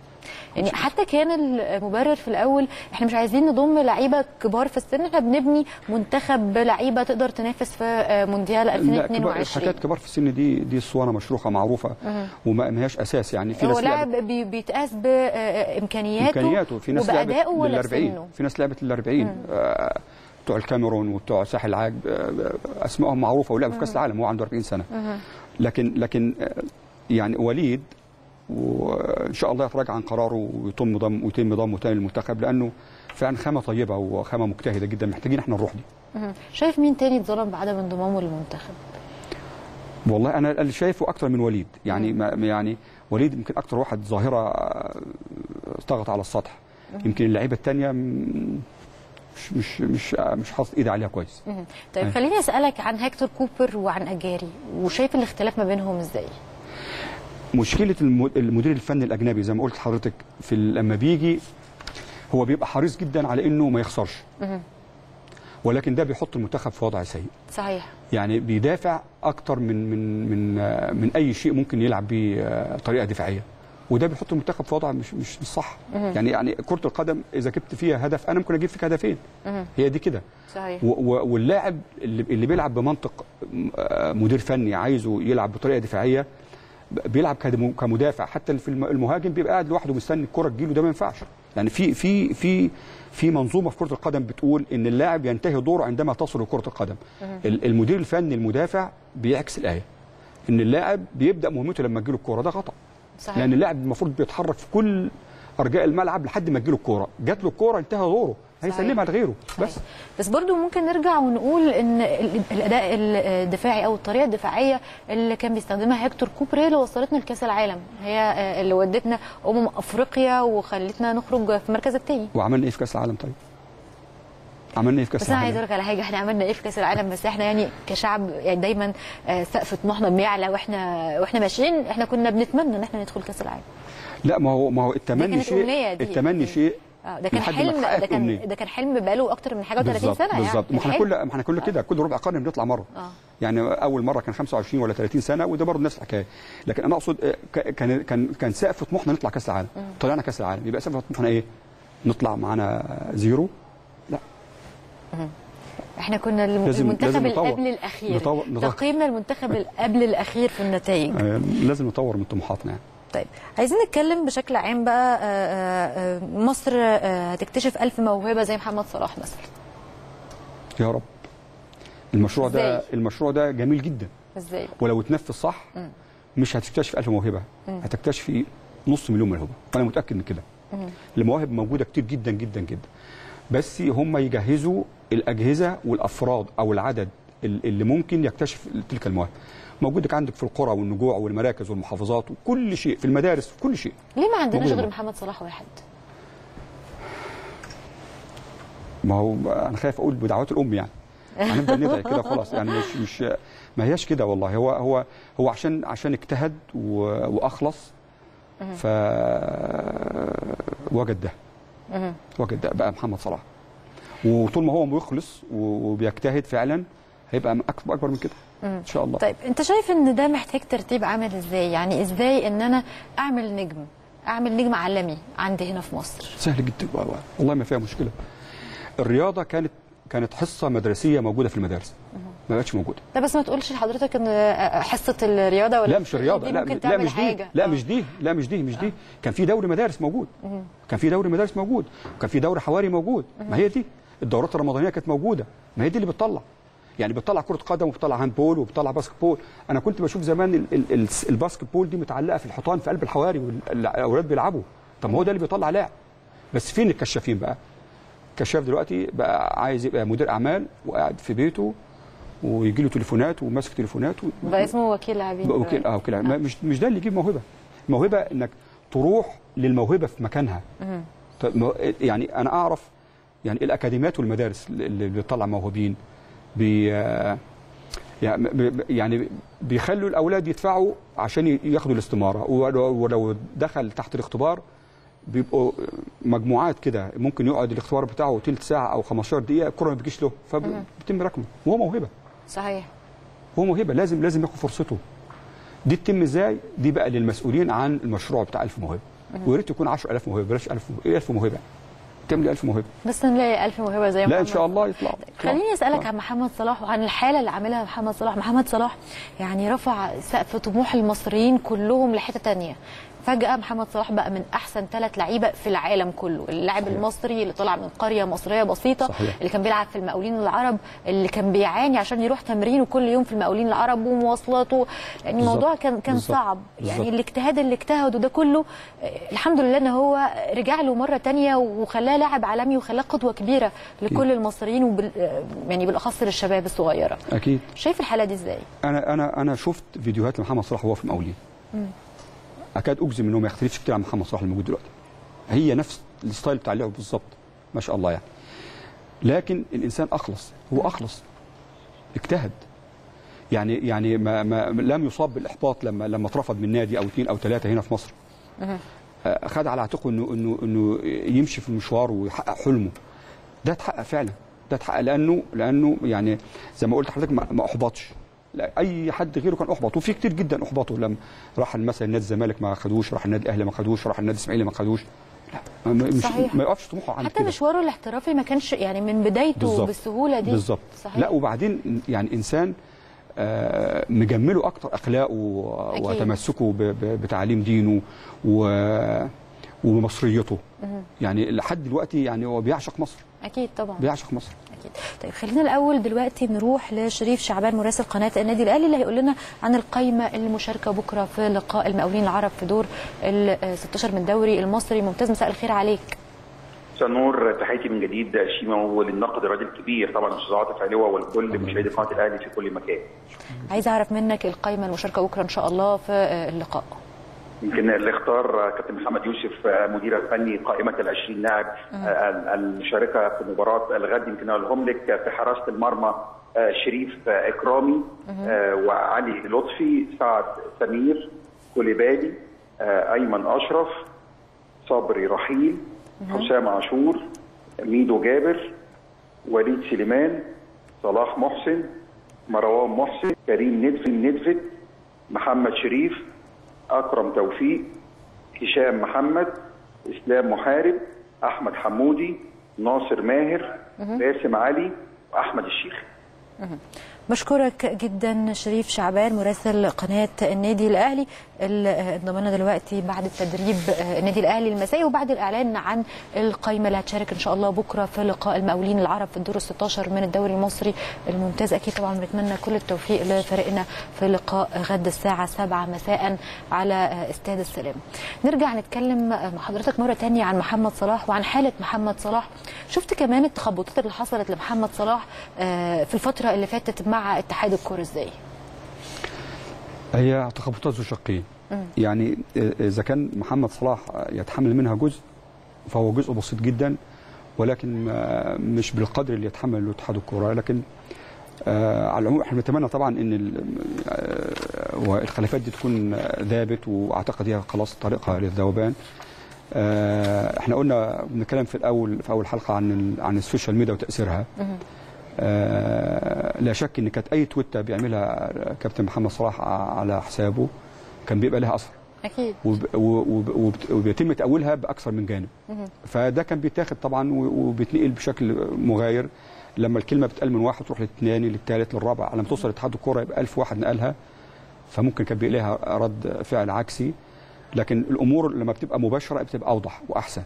يعني حتى كان المبرر في الاول احنا مش عايزين نضم لعيبه كبار في السن احنا بنبني منتخب لعيبه تقدر تنافس في آه، مونديال لا كبار 2022 حكايه كبار في السن دي دي اسطوانه مشروخه معروفه وما ما هياش اساس يعني في هو ناس لعبت لاعب بي- بيتقاس بامكانياته امكانياته في ناس لعبت وبادائه ولا لل 40 بسنه في ناس لعبت لل 40 آه، بتوع الكاميرون وبتوع ساحل العاج آه، اسمائهم معروفه ولعبوا في كاس العالم وهو عنده 40 سنه لكن لكن آه، يعني وليد وان شاء الله يتراجع عن قراره ويتم ضم ويتم ضمه تاني للمنتخب لانه فعلا خامه طيبه وخامه مجتهده جدا محتاجين احنا نروح دي مهم. شايف مين تاني اتظلم بعدم انضمامه للمنتخب والله انا اللي شايفه اكتر من وليد يعني ما يعني وليد يمكن اكتر واحد ظاهره آه، طغت على السطح يمكن اللعيبه الثانيه مش مش مش آه، مش حاطط ايدي عليها كويس مهم. طيب أيوة. خليني اسالك عن هيكتور كوبر وعن اجاري وشايف الاختلاف ما بينهم ازاي مشكله الم- المدير الفني الاجنبي زي ما قلت لحضرتك في ال- لما بيجي هو بيبقى حريص جدا على انه ما يخسرش ولكن ده بيحط المنتخب في وضع سيء صحيح يعني بيدافع اكتر من من من آه، من اي شيء ممكن يلعب بيه آه، طريقه دفاعيه وده بيحط المنتخب في وضع مش مش مش صح يعني يعني كره القدم اذا جبت فيها هدف انا ممكن اجيب فيك هدفين هي دي كده صحيح و- و- واللاعب اللي, اللي بيلعب بمنطق آه، مدير فني عايزه يلعب بطريقه دفاعيه ب- بيلعب كدم- كمدافع حتى في الم- المهاجم بيبقى قاعد لوحده مستني الكره تجيله ده ما ينفعش يعني في في في في منظومه في كره القدم بتقول ان اللاعب ينتهي دوره عندما تصل كره القدم ال- المدير الفني المدافع بيعكس الايه ان اللاعب بيبدا مهمته لما تجيله الكوره ده خطا صحيح لان اللاعب المفروض بيتحرك في كل ارجاء الملعب لحد ما تجيله الكوره جات له الكوره انتهى دوره هيسلمها لغيره بس صحيح. بس برضو ممكن نرجع ونقول ان ال- الاداء الدفاعي او الطريقه الدفاعيه اللي كان بيستخدمها هيكتور كوبر هي اللي وصلتنا لكاس العالم هي آه، اللي ودتنا امم افريقيا وخلتنا نخرج في المركز الثاني وعملنا ايه في كاس العالم طيب؟ عملنا ايه في كاس بس انا عايز العالم؟ اقول لك على حاجه احنا عملنا ايه في كاس العالم بس احنا يعني كشعب يعني دايما آه، سقف طموحنا بيعلى واحنا واحنا ماشيين احنا كنا بنتمنى ان احنا ندخل كاس العالم لا ما هو ما هو دي التمني كانت شيء أمنية دي. التمني شيء اه ده كان لحد ما حلم تحقق ده كان أمنية. ده كان حلم بقاله اكتر من حاجه و30 بالظبط سنه يعني بالظبط ما احنا الحلم. كل ما احنا كل كده كل ربع قرن بنطلع مره اه يعني اول مره كان 25 ولا 30 سنه وده برضه نفس الحكايه لكن انا اقصد آه، ك- كان كان كان سقف طموحنا نطلع كاس العالم طلعنا كاس العالم يبقى سقف طموحنا ايه؟ نطلع معانا زيرو لا احنا كنا الم- لازم- المنتخب لازم اللي نطور. قبل الاخير نطور- نطور. تقييمنا المنتخب اللي قبل الاخير في النتائج آه، لازم نطور من طموحاتنا يعني طيب عايزين نتكلم بشكل عام بقى آه، آه، آه، مصر آه، هتكتشف ألف موهبة زي محمد صلاح مثلا يا رب المشروع ده إزاي؟ المشروع ده جميل جدا ازاي بقى؟ ولو اتنفذ صح مش هتكتشف ألف موهبة هتكتشف نص مليون موهبة وأنا متأكد من كده المواهب موجودة كتير جدا جدا جدا بس هم يجهزوا الأجهزة والأفراد أو العدد ال- اللي ممكن يكتشف تلك المواهب موجودة عندك في القرى والنجوع والمراكز والمحافظات وكل شيء في المدارس في كل شيء ليه ما عندناش موجودة. غير محمد صلاح واحد؟ ما هو انا خايف اقول بدعوات الام يعني هنبدا ندعي كده خلاص يعني مش مش ما هياش كده والله هو هو هو عشان عشان اجتهد و- واخلص ف وجد ده وجد ده بقى محمد صلاح وطول ما هو بيخلص وبيجتهد فعلا هيبقى اكبر اكبر من كده ان شاء الله طيب انت شايف ان ده محتاج ترتيب عامل ازاي؟ يعني ازاي ان انا اعمل نجم اعمل نجم عالمي عندي هنا في مصر؟ سهل جدا و- و- والله ما فيها مشكله الرياضه كانت كانت حصه مدرسيه موجوده في المدارس ما بقتش موجوده لا بس ما تقولش لحضرتك ان آه، حصة الرياضة ولا لا مش الرياضه دي لا ممكن لا تعمل مش دي حاجة لا آه. مش دي لا مش دي مش دي كان في دوري مدارس موجود كان في دوري مدارس موجود وكان في دوري حواري موجود ما هي دي الدورات الرمضانيه كانت موجوده ما هي دي اللي بتطلع يعني بتطلع كره قدم وبتطلع هاندبول وبتطلع باسكت بول انا كنت بشوف زمان ال- ال- ال- الباسكت بول دي متعلقه في الحيطان في قلب الحواري والاولاد بيلعبوا طب ما هو ده اللي بيطلع لاعب بس فين الكشافين بقى كشاف دلوقتي بقى عايز يبقى مدير اعمال وقاعد في بيته ويجي له تليفونات وماسك تليفونات و... بقى اسمه وكيل لاعبين بقى وكيل اه وكيل ما- مش مش ده اللي يجيب موهبه موهبه انك تروح للموهبه في مكانها طيب ما- يعني انا اعرف يعني الاكاديميات والمدارس اللي بتطلع موهوبين بي آه، يعني ب- يعني بيخلوا الاولاد يدفعوا عشان ي- ياخدوا الاستماره ولو ولو دخل تحت الاختبار بيبقوا مجموعات كده ممكن يقعد الاختبار بتاعه تلت ساعه او 15 دقيقه الكره ما بتجيش له فبيتم ركنه وهو موهبه صحيح هو موهبه لازم لازم ياخد فرصته دي تتم ازاي دي بقى للمسؤولين عن المشروع بتاع الف موهبه ويا ريت يكون 10000 موهبه بلاش 1000 ايه 1000 موهبه تعمل 1000 موهبه بس نلاقي ألف موهبة زي لا محمد ان شاء الله يطلع خليني اسالك عن محمد صلاح وعن الحاله اللي عاملها محمد صلاح محمد صلاح يعني رفع سقف طموح المصريين كلهم لحته تانية فجأة محمد صلاح بقى من أحسن ثلاث لعيبة في العالم كله، اللاعب صحيح. المصري اللي طلع من قرية مصرية بسيطة صحيح. اللي كان بيلعب في المقاولين العرب اللي كان بيعاني عشان يروح تمرينه كل يوم في المقاولين العرب ومواصلاته يعني بالظبط. الموضوع كان كان بالظبط. صعب يعني بالظبط. الاجتهاد اللي اجتهده ده كله آه، الحمد لله ان هو رجع له مرة تانية وخلاه لاعب عالمي وخلاه قدوة كبيرة لكل المصريين وبال آه، يعني بالاخص للشباب الصغيرة اكيد شايف الحالة دي ازاي؟ انا انا انا شفت فيديوهات لمحمد صلاح وهو في المقاولين اكاد اجزم انه ما يختلفش كتير عن محمد صلاح الموجود دلوقتي هي نفس الستايل بتاع اللعب بالظبط ما شاء الله يعني لكن الانسان اخلص هو اخلص اجتهد يعني يعني ما, ما لم يصاب بالاحباط لما لما اترفض من نادي او اثنين او ثلاثه هنا في مصر آه، خد على عاتقه انه انه انه يمشي في المشوار ويحقق حلمه ده اتحقق فعلا ده اتحقق لانه لانه يعني زي ما قلت لحضرتك ما ما احبطش لا اي حد غيره كان احبط وفي كتير جدا احبطوا لما راح مثلا نادي الزمالك ما خدوش راح النادي الاهلي ما خدوش راح النادي الاسماعيلي ما خدوش لا ما- ما- مش صحيح. ما يقفش طموحه عن حتى كده مشواره الاحترافي ما كانش يعني من بدايته بالظبط. بالسهولة دي بالظبط صحيح لا وبعدين يعني انسان آه، مجمله اكتر اخلاقه و- أكيد. وتمسكه ب- ب- بتعاليم دينه و ومصريته يعني لحد دلوقتي يعني هو بيعشق مصر اكيد طبعا بيعشق مصر اكيد طيب خلينا الاول دلوقتي نروح لشريف شعبان مراسل قناه النادي الاهلي اللي هيقول لنا عن القائمه المشاركه بكره في لقاء المقاولين العرب في دور ال 16 من الدوري المصري ممتاز مساء الخير عليك مساء النور تحياتي من جديد شيما وللناقد الراجل الكبير طبعا استاذ عاطف علوه والكل مشاهدي قناه الاهلي في كل مكان. عايز اعرف منك القائمه المشاركه بكره ان شاء الله في اللقاء يمكن اللي اختار كابتن محمد يوسف مدير الفني قائمه ال 20 لاعب المشاركه في مباراه الغد يمكن اقولهم لك في حراسه المرمى شريف اكرامي وعلي لطفي سعد سمير كوليبالي ايمن اشرف صبري رحيل حسام عاشور ميدو جابر وليد سليمان صلاح محسن مروان محسن كريم ندفي ندفت محمد شريف اكرم توفيق هشام محمد اسلام محارب احمد حمودي ناصر ماهر باسم علي واحمد الشيخ بشكرك جدا شريف شعبان مراسل قناه النادي الاهلي اللي انضم لنا دلوقتي بعد التدريب النادي الاهلي المسائي وبعد الاعلان عن القائمه اللي هتشارك ان شاء الله بكره في لقاء المقاولين العرب في الدور ال 16 من الدوري المصري الممتاز اكيد طبعا بنتمنى كل التوفيق لفريقنا في لقاء غد الساعه 7 مساء على استاد السلام. نرجع نتكلم مع حضرتك مره ثانيه عن محمد صلاح وعن حاله محمد صلاح شفت كمان التخبطات اللي حصلت لمحمد صلاح في الفتره اللي فاتت مع اتحاد الكوره ازاي؟ هي تخبطات ذو شقين يعني اذا كان محمد صلاح يتحمل منها جزء فهو جزء بسيط جدا ولكن مش بالقدر اللي يتحمله اتحاد الكوره لكن آه على العموم احنا نتمنى طبعا ان آه الخلافات دي تكون ذابت واعتقد هي خلاص طريقها للذوبان آه احنا قلنا بنتكلم في الاول في اول حلقه عن عن السوشيال ميديا وتاثيرها آه لا شك ان كانت اي تويته بيعملها كابتن محمد صلاح على حسابه كان بيبقى لها اثر اكيد وب وب وبيتم تاويلها باكثر من جانب فده كان بيتاخد طبعا وبيتنقل بشكل مغاير لما الكلمه بتقال من واحد تروح للثاني للثالث للرابع لما توصل لاتحاد الكوره يبقى 1000 واحد نقلها فممكن كان بيبقى لها رد فعل عكسي لكن الامور لما بتبقى مباشره بتبقى اوضح واحسن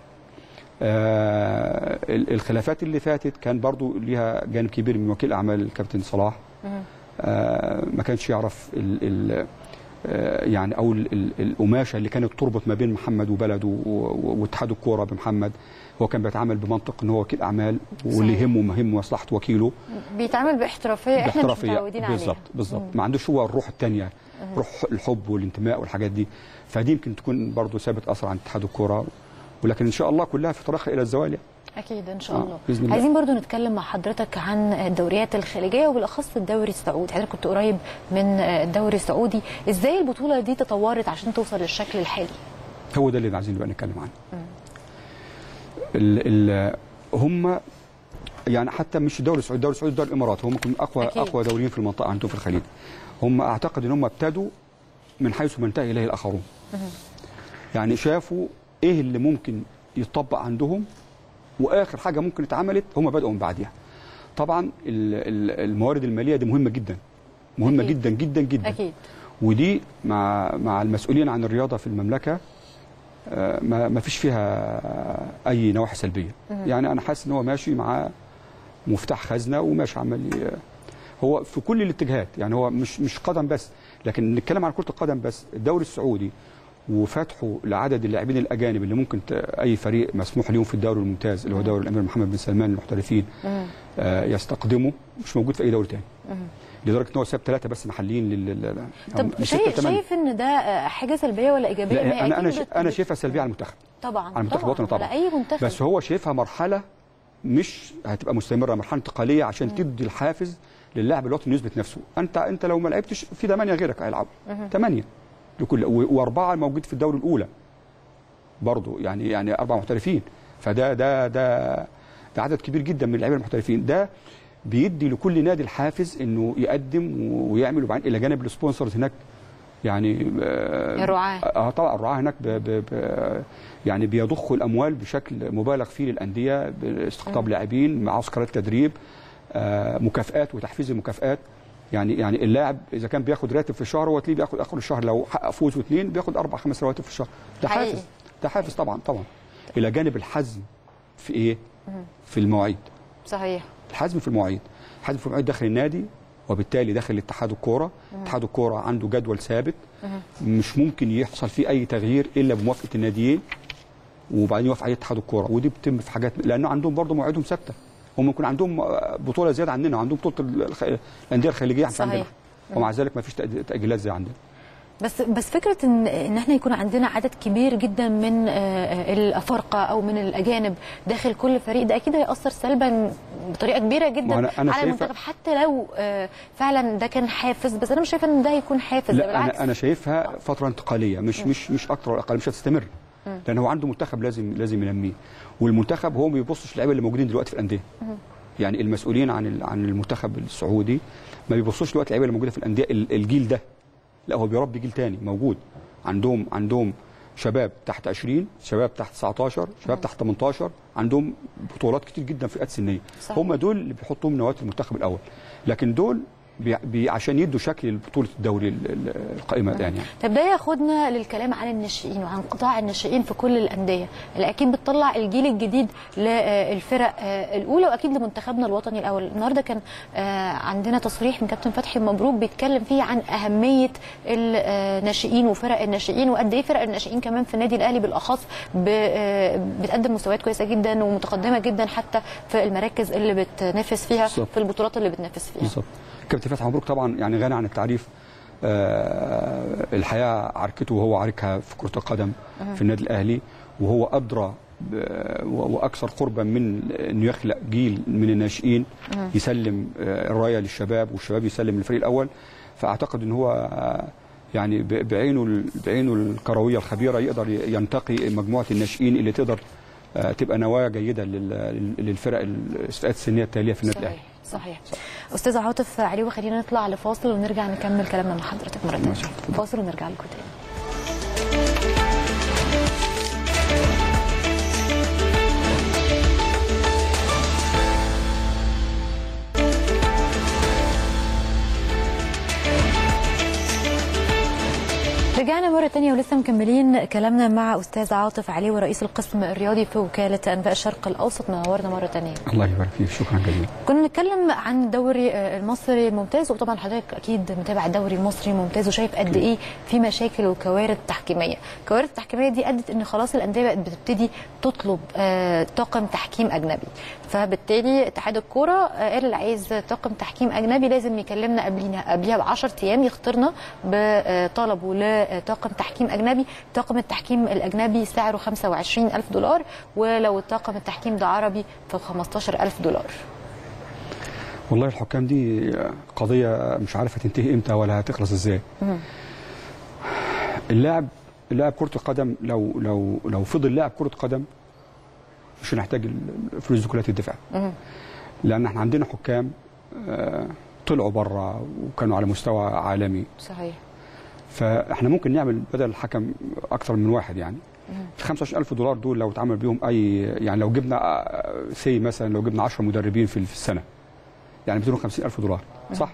آه الخلافات اللي فاتت كان برضو ليها جانب كبير من وكيل اعمال الكابتن صلاح آه ما كانش يعرف ال ال آه يعني او ال ال القماشه اللي كانت تربط ما بين محمد وبلده واتحاد الكوره بمحمد هو كان بيتعامل بمنطق ان هو وكيل اعمال واللي يهمه مهم مصلحه وكيله بيتعامل باحترافيه احنا باحترافية مش متعودين عليها بالظبط بالظبط ما عندوش هو الروح الثانيه روح الحب والانتماء والحاجات دي فدي يمكن تكون برضه ثابت اثر عن اتحاد الكوره ولكن ان شاء الله كلها في طريقها الى الزوال اكيد ان شاء آه، الله بإذن الله. عايزين برضو نتكلم مع حضرتك عن الدوريات الخليجيه وبالاخص الدوري السعودي حضرتك كنت قريب من الدوري السعودي ازاي البطوله دي تطورت عشان توصل للشكل الحالي هو ده اللي عايزين نبقى نتكلم عنه ال ال هم يعني حتى مش الدوري السعودي الدوري السعودي الدوري الامارات هم ممكن اقوى أكيد. اقوى دوريين في المنطقه عندهم في الخليج هم اعتقد ان هم ابتدوا من حيث ما انتهى اليه الاخرون يعني شافوا ايه اللي ممكن يتطبق عندهم واخر حاجه ممكن اتعملت هم بداوا من بعديها طبعا ال- ال- الموارد الماليه دي مهمه جدا مهمه أكيد. جدا جدا جدا اكيد ودي مع مع المسؤولين عن الرياضه في المملكه آه، ما ما فيش فيها اي نواحي سلبيه يعني انا حاسس ان هو ماشي مع مفتاح خزنه وماشي عمال ي- هو في كل الاتجاهات يعني هو مش مش قدم بس لكن نتكلم عن كره القدم بس الدوري السعودي وفتحه لعدد اللاعبين الاجانب اللي ممكن ت- اي فريق مسموح لهم في الدوري الممتاز اللي هو دوري الامير محمد بن سلمان للمحترفين آه، يستقدمه مش موجود في اي دوري تاني لدرجه ان هو ساب ثلاثه بس محليين لل لل- طب من ستة شايف لثمانية. شايف ان ده آه، حاجه سلبيه ولا ايجابيه؟ ما هي لا انا انا أكيد ش- بت- انا بت- شايفها سلبيه على المنتخب طبعا على المنتخب الوطني طبعا على اي منتخب بس هو شايفها مرحله مش هتبقى مستمره مرحله انتقاليه عشان تدي الحافز للاعب الوطني إنه يثبت نفسه انت انت لو ما لعبتش في ثمانيه غيرك هيلعبوا ثمانيه لكل و- واربعه موجود في الدوري الاولى برضه يعني يعني اربع محترفين فده ده ده ده عدد كبير جدا من اللعيبه المحترفين ده بيدي لكل نادي الحافز انه يقدم ويعمل وبعدين الى جانب السبونسرز هناك يعني آه، الرعاة. اه طبعا الرعاة هناك ب ب ب يعني بيضخوا الاموال بشكل مبالغ فيه للانديه باستقطاب لاعبين معسكرات تدريب آه، مكافآت وتحفيز المكافآت يعني يعني اللاعب اذا كان بياخد راتب في الشهر هو تلاقيه بياخد اخر الشهر لو حقق فوز واثنين بياخد اربع خمس رواتب في الشهر ده حقيقي. حافز ده حافز طبعا طبعا الى جانب الحزم في ايه؟ في المواعيد صحيح الحزم في المواعيد الحزم في المواعيد داخل النادي وبالتالي داخل اتحاد الكوره اتحاد الكوره عنده جدول ثابت مش ممكن يحصل فيه اي تغيير الا بموافقه الناديين وبعدين يوافق عليه اتحاد الكوره ودي بتتم في حاجات لانه عندهم برضه مواعيدهم ثابته هم يكون عندهم بطوله زياده عننا عندهم بطوله الخ... الانديه الخليجيه مش عندنا صحيح. ومع ذلك ما فيش تاجيلات زي عندنا بس بس فكره ان ان احنا يكون عندنا عدد كبير جدا من آه، آه، الافارقه او من الاجانب داخل كل فريق ده اكيد هياثر سلبا بطريقه كبيره ما جدا أنا- أنا على شايفة- المنتخب حتى لو آه، فعلا ده كان حافز بس انا مش شايفه ان ده هيكون حافز لا بالعكس انا انا شايفها فتره انتقاليه مش مش مش اكتر ولا اقل مش هتستمر لان هو عنده منتخب لازم لازم ينميه والمنتخب هو ما بيبصش اللعيبه اللي موجودين دلوقتي في الانديه يعني المسؤولين عن ال- عن المنتخب السعودي ما بيبصوش دلوقتي اللعيبه اللي موجوده في الانديه ال- الجيل ده لا هو بيربي جيل تاني موجود عندهم عندهم شباب تحت 20 شباب تحت 19 شباب تحت 18 عندهم بطولات كتير جدا في فئات سنيه صحيح. هم دول اللي بيحطوهم نواه المنتخب الاول لكن دول بي بي عشان يدوا شكل لبطوله الدوري ال- ال- القائمه ده يعني طب ده ياخدنا للكلام عن الناشئين وعن قطاع الناشئين في كل الانديه اللي اكيد بتطلع الجيل الجديد للفرق آه، الاولى واكيد لمنتخبنا الوطني الاول النهارده كان آه، عندنا تصريح من كابتن فتحي مبروك بيتكلم فيه عن اهميه الناشئين وفرق الناشئين وقد ايه فرق الناشئين كمان في النادي الاهلي بالاخص ب- آه، بتقدم مستويات كويسه جدا ومتقدمه جدا حتى في المراكز اللي بتنافس فيها بالظبط. في البطولات اللي بتنافس فيها بالظبط كابتن فتحي مبروك طبعا يعني غني عن التعريف آه، الحياه عركته وهو عاركها في كره القدم في النادي الاهلي وهو ادرى ب- واكثر قربا من انه يخلق جيل من الناشئين يسلم آه، الرايه للشباب والشباب يسلم للفريق الاول فاعتقد ان هو آه، يعني ب- بعينه ال- بعينه الكرويه الخبيره يقدر ي- ينتقي مجموعه الناشئين اللي تقدر آه، تبقى نواه جيده لل- للفرق الفئات السنيه التاليه في النادي الاهلي صحيح صحيح استاذ عاطف علي وخلينا نطلع لفاصل ونرجع نكمل كلامنا مع حضرتك مره ماشي. ثانيه فاصل ونرجع لكم تاني رجعنا مرة تانية ولسه مكملين كلامنا مع أستاذ عاطف علي ورئيس القسم الرياضي في وكالة أنباء الشرق الأوسط منورنا مرة تانية الله يبارك فيك شكرا جزيلا كنا نتكلم عن الدوري آه، المصري الممتاز وطبعا حضرتك اكيد متابع الدوري المصري الممتاز وشايف قد ايه في مشاكل وكوارث تحكيميه، الكوارث التحكيميه دي ادت ان خلاص الانديه بقت بتبتدي تطلب آه، طاقم تحكيم اجنبي، فبالتالي اتحاد الكوره آه، قال اللي عايز طاقم تحكيم اجنبي لازم يكلمنا قبلينا قبليها ب 10 ايام يختارنا بطلبه لطاقم تحكيم اجنبي، طاقم التحكيم الاجنبي سعره 25000 دولار ولو طاقم التحكيم ده عربي ف 15000 دولار. والله الحكام دي قضيه مش عارفه تنتهي امتى ولا هتخلص ازاي اللاعب اللاعب كره القدم لو لو لو فضل لاعب كره قدم مش هنحتاج الفلوس دي كلها تدفع لان احنا عندنا حكام آه، طلعوا بره وكانوا على مستوى عالمي صحيح فاحنا ممكن نعمل بدل الحكم اكثر من واحد يعني ال 25000 دولار دول لو اتعمل بيهم اي يعني لو جبنا سي مثلا لو جبنا 10 مدربين في في السنه يعني 250000 دولار صح؟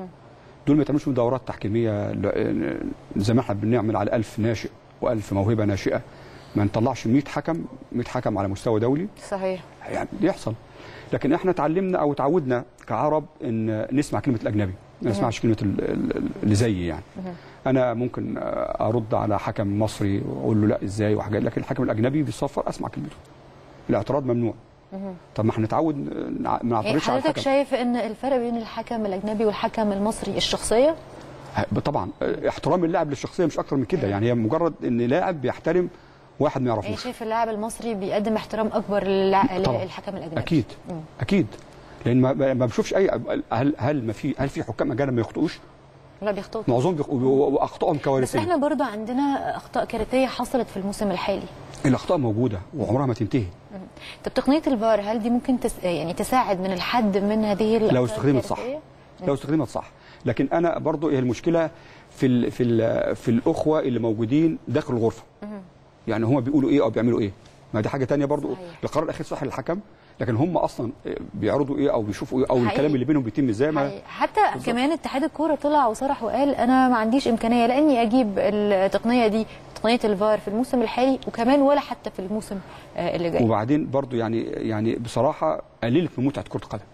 دول ما يتعملوش دورات تحكيميه ل- زي ما احنا بنعمل على 1000 ناشئ و1000 موهبه ناشئه ما نطلعش 100 حكم 100 حكم على مستوى دولي صحيح يعني يحصل لكن احنا اتعلمنا او اتعودنا كعرب ان نسمع كلمه الاجنبي ما نسمعش كلمه ال- ال- اللي زيي يعني انا ممكن ارد على حكم مصري واقول له لا ازاي وحاجات لكن الحكم الاجنبي بيصفر اسمع كلمته الاعتراض ممنوع طب ما احنا نتعود نع- ما يعني نعترضش على حضرتك الحكم شايف ان الفرق بين الحكم الاجنبي والحكم المصري الشخصيه ه- طبعا احترام اللاعب للشخصيه مش اكتر من كده يعني هي مجرد ان لاعب بيحترم واحد ما يعني يعرفوش شايف اللاعب المصري بيقدم احترام اكبر للع- طبعاً. للحكم الاجنبي اكيد اكيد لان ما ما بشوفش اي هل هل ما في هل في حكام اجانب ما يخطئوش لا بيخطئوا معظمهم بيخ- واخطائهم بس كوارثيه احنا برضو عندنا اخطاء كارثيه حصلت في الموسم الحالي الاخطاء موجوده وعمرها ما تنتهي طب تقنيه الفار هل دي ممكن تس... يعني تساعد من الحد من هذه الاخطاء لو استخدمت صح الكارثية؟ لو استخدمت صح لكن انا برضو هي المشكله في ال في ال في الاخوه اللي موجودين داخل الغرفه يعني هم بيقولوا ايه او بيعملوا ايه ما دي حاجه تانية برضو صحيح. القرار الاخير صح للحكم لكن هم اصلا بيعرضوا ايه او بيشوفوا ايه او حقيقي. الكلام اللي بينهم بيتم ازاي ما حقيقي. حتى كمان اتحاد الكوره طلع وصرح وقال انا ما عنديش امكانيه لا اني اجيب التقنيه دي تقنيه الفار في الموسم الحالي وكمان ولا حتى في الموسم آه، اللي جاي وبعدين برضو يعني يعني بصراحه قللت من متعه كره القدم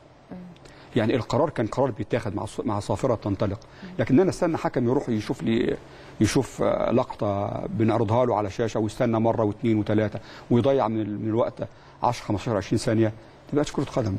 يعني القرار كان قرار بيتاخد مع الص- مع صافره تنطلق لكن انا استنى حكم يروح يشوف لي يشوف آه، لقطه بنعرضها له على شاشه ويستنى مره واثنين وثلاثه ويضيع من, ال- من الوقت 10 15 20 ثانيه ما تبقاش كره قدم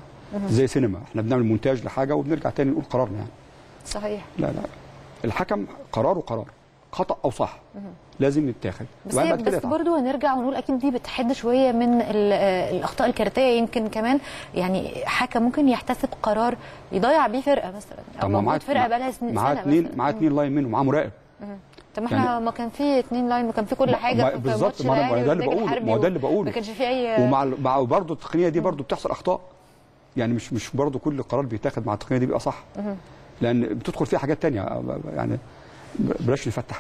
زي سينما احنا بنعمل مونتاج لحاجه وبنرجع تاني نقول قرارنا يعني صحيح لا لا الحكم قراره قرار خطا او صح لازم يتاخد بس وبعدين هي بعد كده بس يتعاقب. برضه هنرجع ونقول اكيد دي بتحد شويه من ال- آه، الاخطاء الكارثيه يمكن كمان يعني حكم ممكن يحتسب قرار يضيع بيه فرقه مثلا او طب ما موجود فرقه بقى لها سنه معاه اثنين مثلاً. معاه اثنين لاين منه معاه مراقب طب ما احنا يعني- ما كان في اتنين لاين وكان في كل ما- حاجه ما- في- في بالظبط، ماتش ما أنا- ما الأهلي ده اللي والإنتاج بقوله، الحربي ما هو ده اللي و- بقوله. ما كانش في اي ومع مع برضه التقنيه دي برضه بتحصل اخطاء يعني مش مش برضه كل قرار بيتاخد مع التقنيه دي بيبقى صح لان بتدخل فيها حاجات تانية يعني بلاش نفتح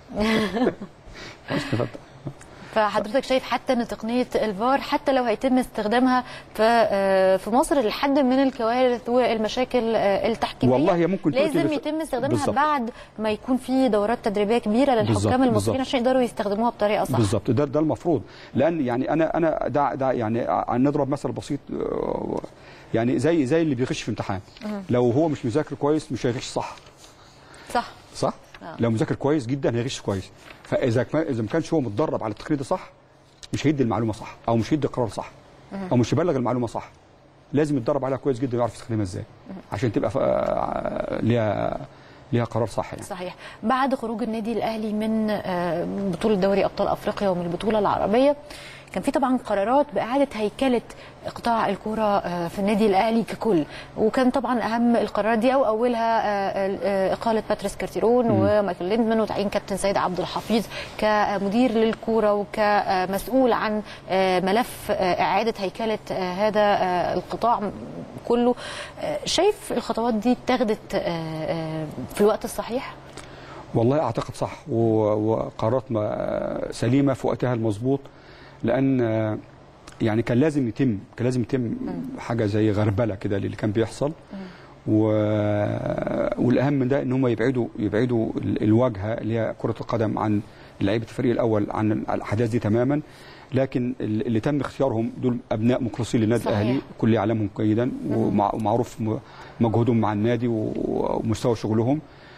بلاش نفتح فحضرتك شايف حتى ان تقنيه الفار حتى لو هيتم استخدامها في آه، في مصر لحد من الكوارث والمشاكل آه، التحكيميه والله هي ممكن تؤتي لازم بس- يتم استخدامها بالظبط. بعد ما يكون في دورات تدريبيه كبيره بالظبط، للحكام بالظبط. المصريين عشان يقدروا يستخدموها بطريقه صح بالظبط ده ده المفروض لان يعني انا انا ده ده يعني ع- نضرب مثل بسيط آه، يعني زي زي اللي بيغش في امتحان لو هو مش مذاكر كويس مش هيغش صح صح صح؟ آه. لو مذاكر كويس جدا هيغش كويس فاذا كما اذا ما كانش هو متدرب على التقنيه دي صح مش هيدي المعلومه صح او مش هيدي القرار صح او مش يبلغ المعلومه صح لازم يتدرب عليها كويس جدا ويعرف يستخدمها ازاي عشان تبقى ف- آه، ليها ليها قرار صح يعني صحيح بعد خروج النادي الاهلي من آه، بطوله دوري ابطال افريقيا ومن البطوله العربيه كان في طبعا قرارات باعاده هيكله قطاع الكوره آه، في النادي الاهلي ككل وكان طبعا اهم القرارات دي او اولها آه، آه، اقاله باتريس كارتيرون ومايكل ليندمان وتعيين كابتن سيد عبد الحفيظ كمدير للكوره وكمسؤول عن آه، ملف آه، اعاده هيكله آه، هذا آه، القطاع كله آه، شايف الخطوات دي اتخذت آه، آه، في الوقت الصحيح؟ والله اعتقد صح و- وقرارات ما- سليمه في وقتها المظبوط لان آه، يعني كان لازم يتم كان لازم يتم حاجه زي غربله كده اللي كان بيحصل و... والاهم من ده ان هم يبعدوا يبعدوا ال- الواجهه اللي هي كره القدم عن لعيبه الفريق الاول عن الاحداث دي تماما لكن ال- اللي تم اختيارهم دول ابناء مخلصين للنادي صحيح. الاهلي كل يعلمهم جيدا ومع- ومعروف م- مجهودهم مع النادي و- ومستوى شغلهم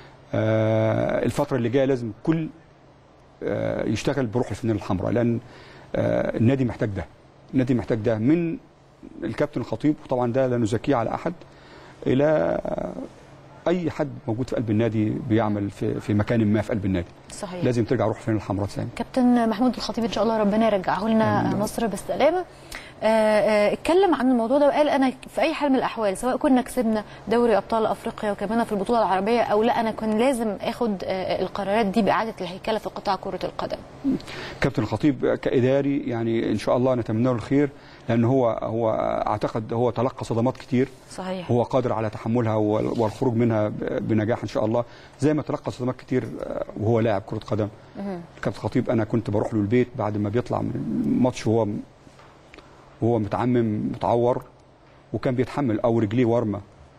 آه، الفتره اللي جايه لازم كل آه، يشتغل بروح الفنانه الحمراء لان آه، النادي محتاج ده النادي محتاج ده من الكابتن الخطيب وطبعا ده لا نزكيه على احد الى آه، اي حد موجود في قلب النادي بيعمل في في مكان ما في قلب النادي صحيح لازم ترجع روح الفنانه الحمراء ثاني كابتن محمود الخطيب ان شاء الله ربنا يرجعه لنا آمين. مصر بالسلامه آه، آه، اتكلم عن الموضوع ده وقال انا في اي حال من الاحوال سواء كنا كسبنا دوري ابطال افريقيا وكمان في البطوله العربيه او لا انا كان لازم اخد آه، القرارات دي باعاده الهيكله في قطاع كره القدم كابتن الخطيب كاداري يعني ان شاء الله نتمنى له الخير لان هو هو اعتقد هو تلقى صدمات كتير صحيح هو قادر على تحملها وال- والخروج منها ب- بنجاح ان شاء الله زي ما تلقى صدمات كتير آه، وهو لاعب كره قدم كابتن خطيب انا كنت بروح له البيت بعد ما بيطلع من الماتش وهو وهو متعمم متعور وكان بيتحمل او رجليه ورمه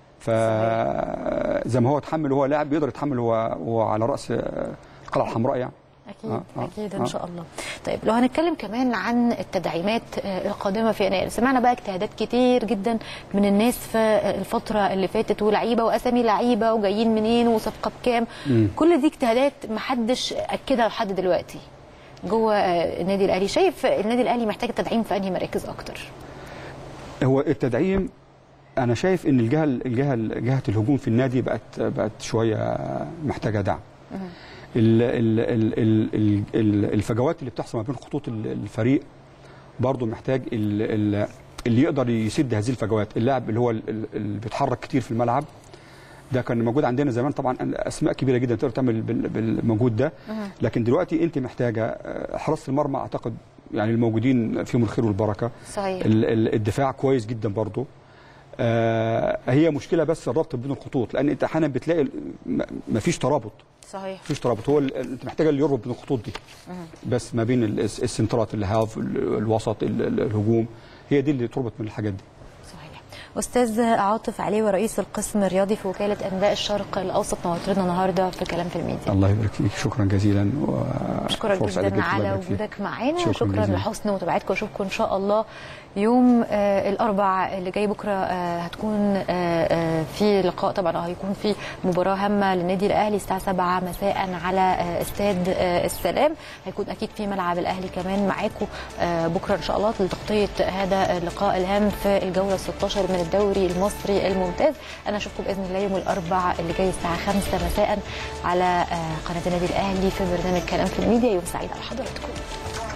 فزي ما هو اتحمل وهو لاعب بيقدر يتحمل وهو وهو على راس آه، القلعه الحمراء يعني اكيد آه، آه، اكيد ان آه. شاء الله طيب لو هنتكلم كمان عن التدعيمات آه، القادمه في يناير سمعنا بقى اجتهادات كتير جدا من الناس في الفتره اللي فاتت ولعيبه واسامي لعيبه وجايين منين وصفقه بكام كل دي اجتهادات محدش اكدها لحد دلوقتي جوه آه، النادي الاهلي شايف النادي الاهلي محتاج تدعيم في انهي مراكز اكتر هو التدعيم انا شايف ان الجهه الجهه جهه الهجوم في النادي بقت بقت شويه محتاجه دعم ال- ال- ال- ال- ال- ال- الفجوات اللي بتحصل ما بين خطوط ال- الفريق برضه محتاج ال- ال- اللي يقدر يسد هذه الفجوات اللاعب اللي هو ال- ال- اللي بيتحرك كتير في الملعب ده كان موجود عندنا زمان طبعا اسماء كبيره جدا تقدر تعمل بال- بالموجود ده لكن دلوقتي انت محتاجه آه، حراسه المرمى اعتقد يعني الموجودين فيهم الخير والبركه صحيح ال- ال- الدفاع كويس جدا برضه آه هي مشكله بس الربط بين الخطوط لان انت احيانا بتلاقي ال- م- مفيش ترابط صحيح مفيش ترابط هو ال- انت محتاجه اللي يربط بين الخطوط دي بس ما بين ال- الس- السنترات الهاف ال- الوسط ال- ال- الهجوم هي دي اللي تربط من الحاجات دي صحيح استاذ عاطف علي رئيس القسم الرياضي في وكاله انباء الشرق الاوسط نورتنا النهارده في كلام في الميديا الله يبارك فيك شكرا جزيلا بشكرك وفرصة سعيدة جدا الله على يبارك فيك. وجودك معانا شكراً شكرا, جزيلاً. لحسن متابعتكم واشوفكم ان شاء الله يوم آه الاربع اللي جاي بكره آه هتكون آه آه في لقاء طبعا أو هيكون في مباراه هامه للنادي الاهلي الساعه 7 مساء على آه استاد آه السلام هيكون اكيد في ملعب الاهلي كمان معاكم آه بكره ان شاء الله لتغطيه هذا اللقاء الهام في الجوله 16 من الدوري المصري الممتاز انا اشوفكم باذن الله يوم الاربع اللي جاي الساعه 5 مساء على آه قناه النادي الاهلي في برنامج كلام في الميديا يوم سعيد على حضراتكم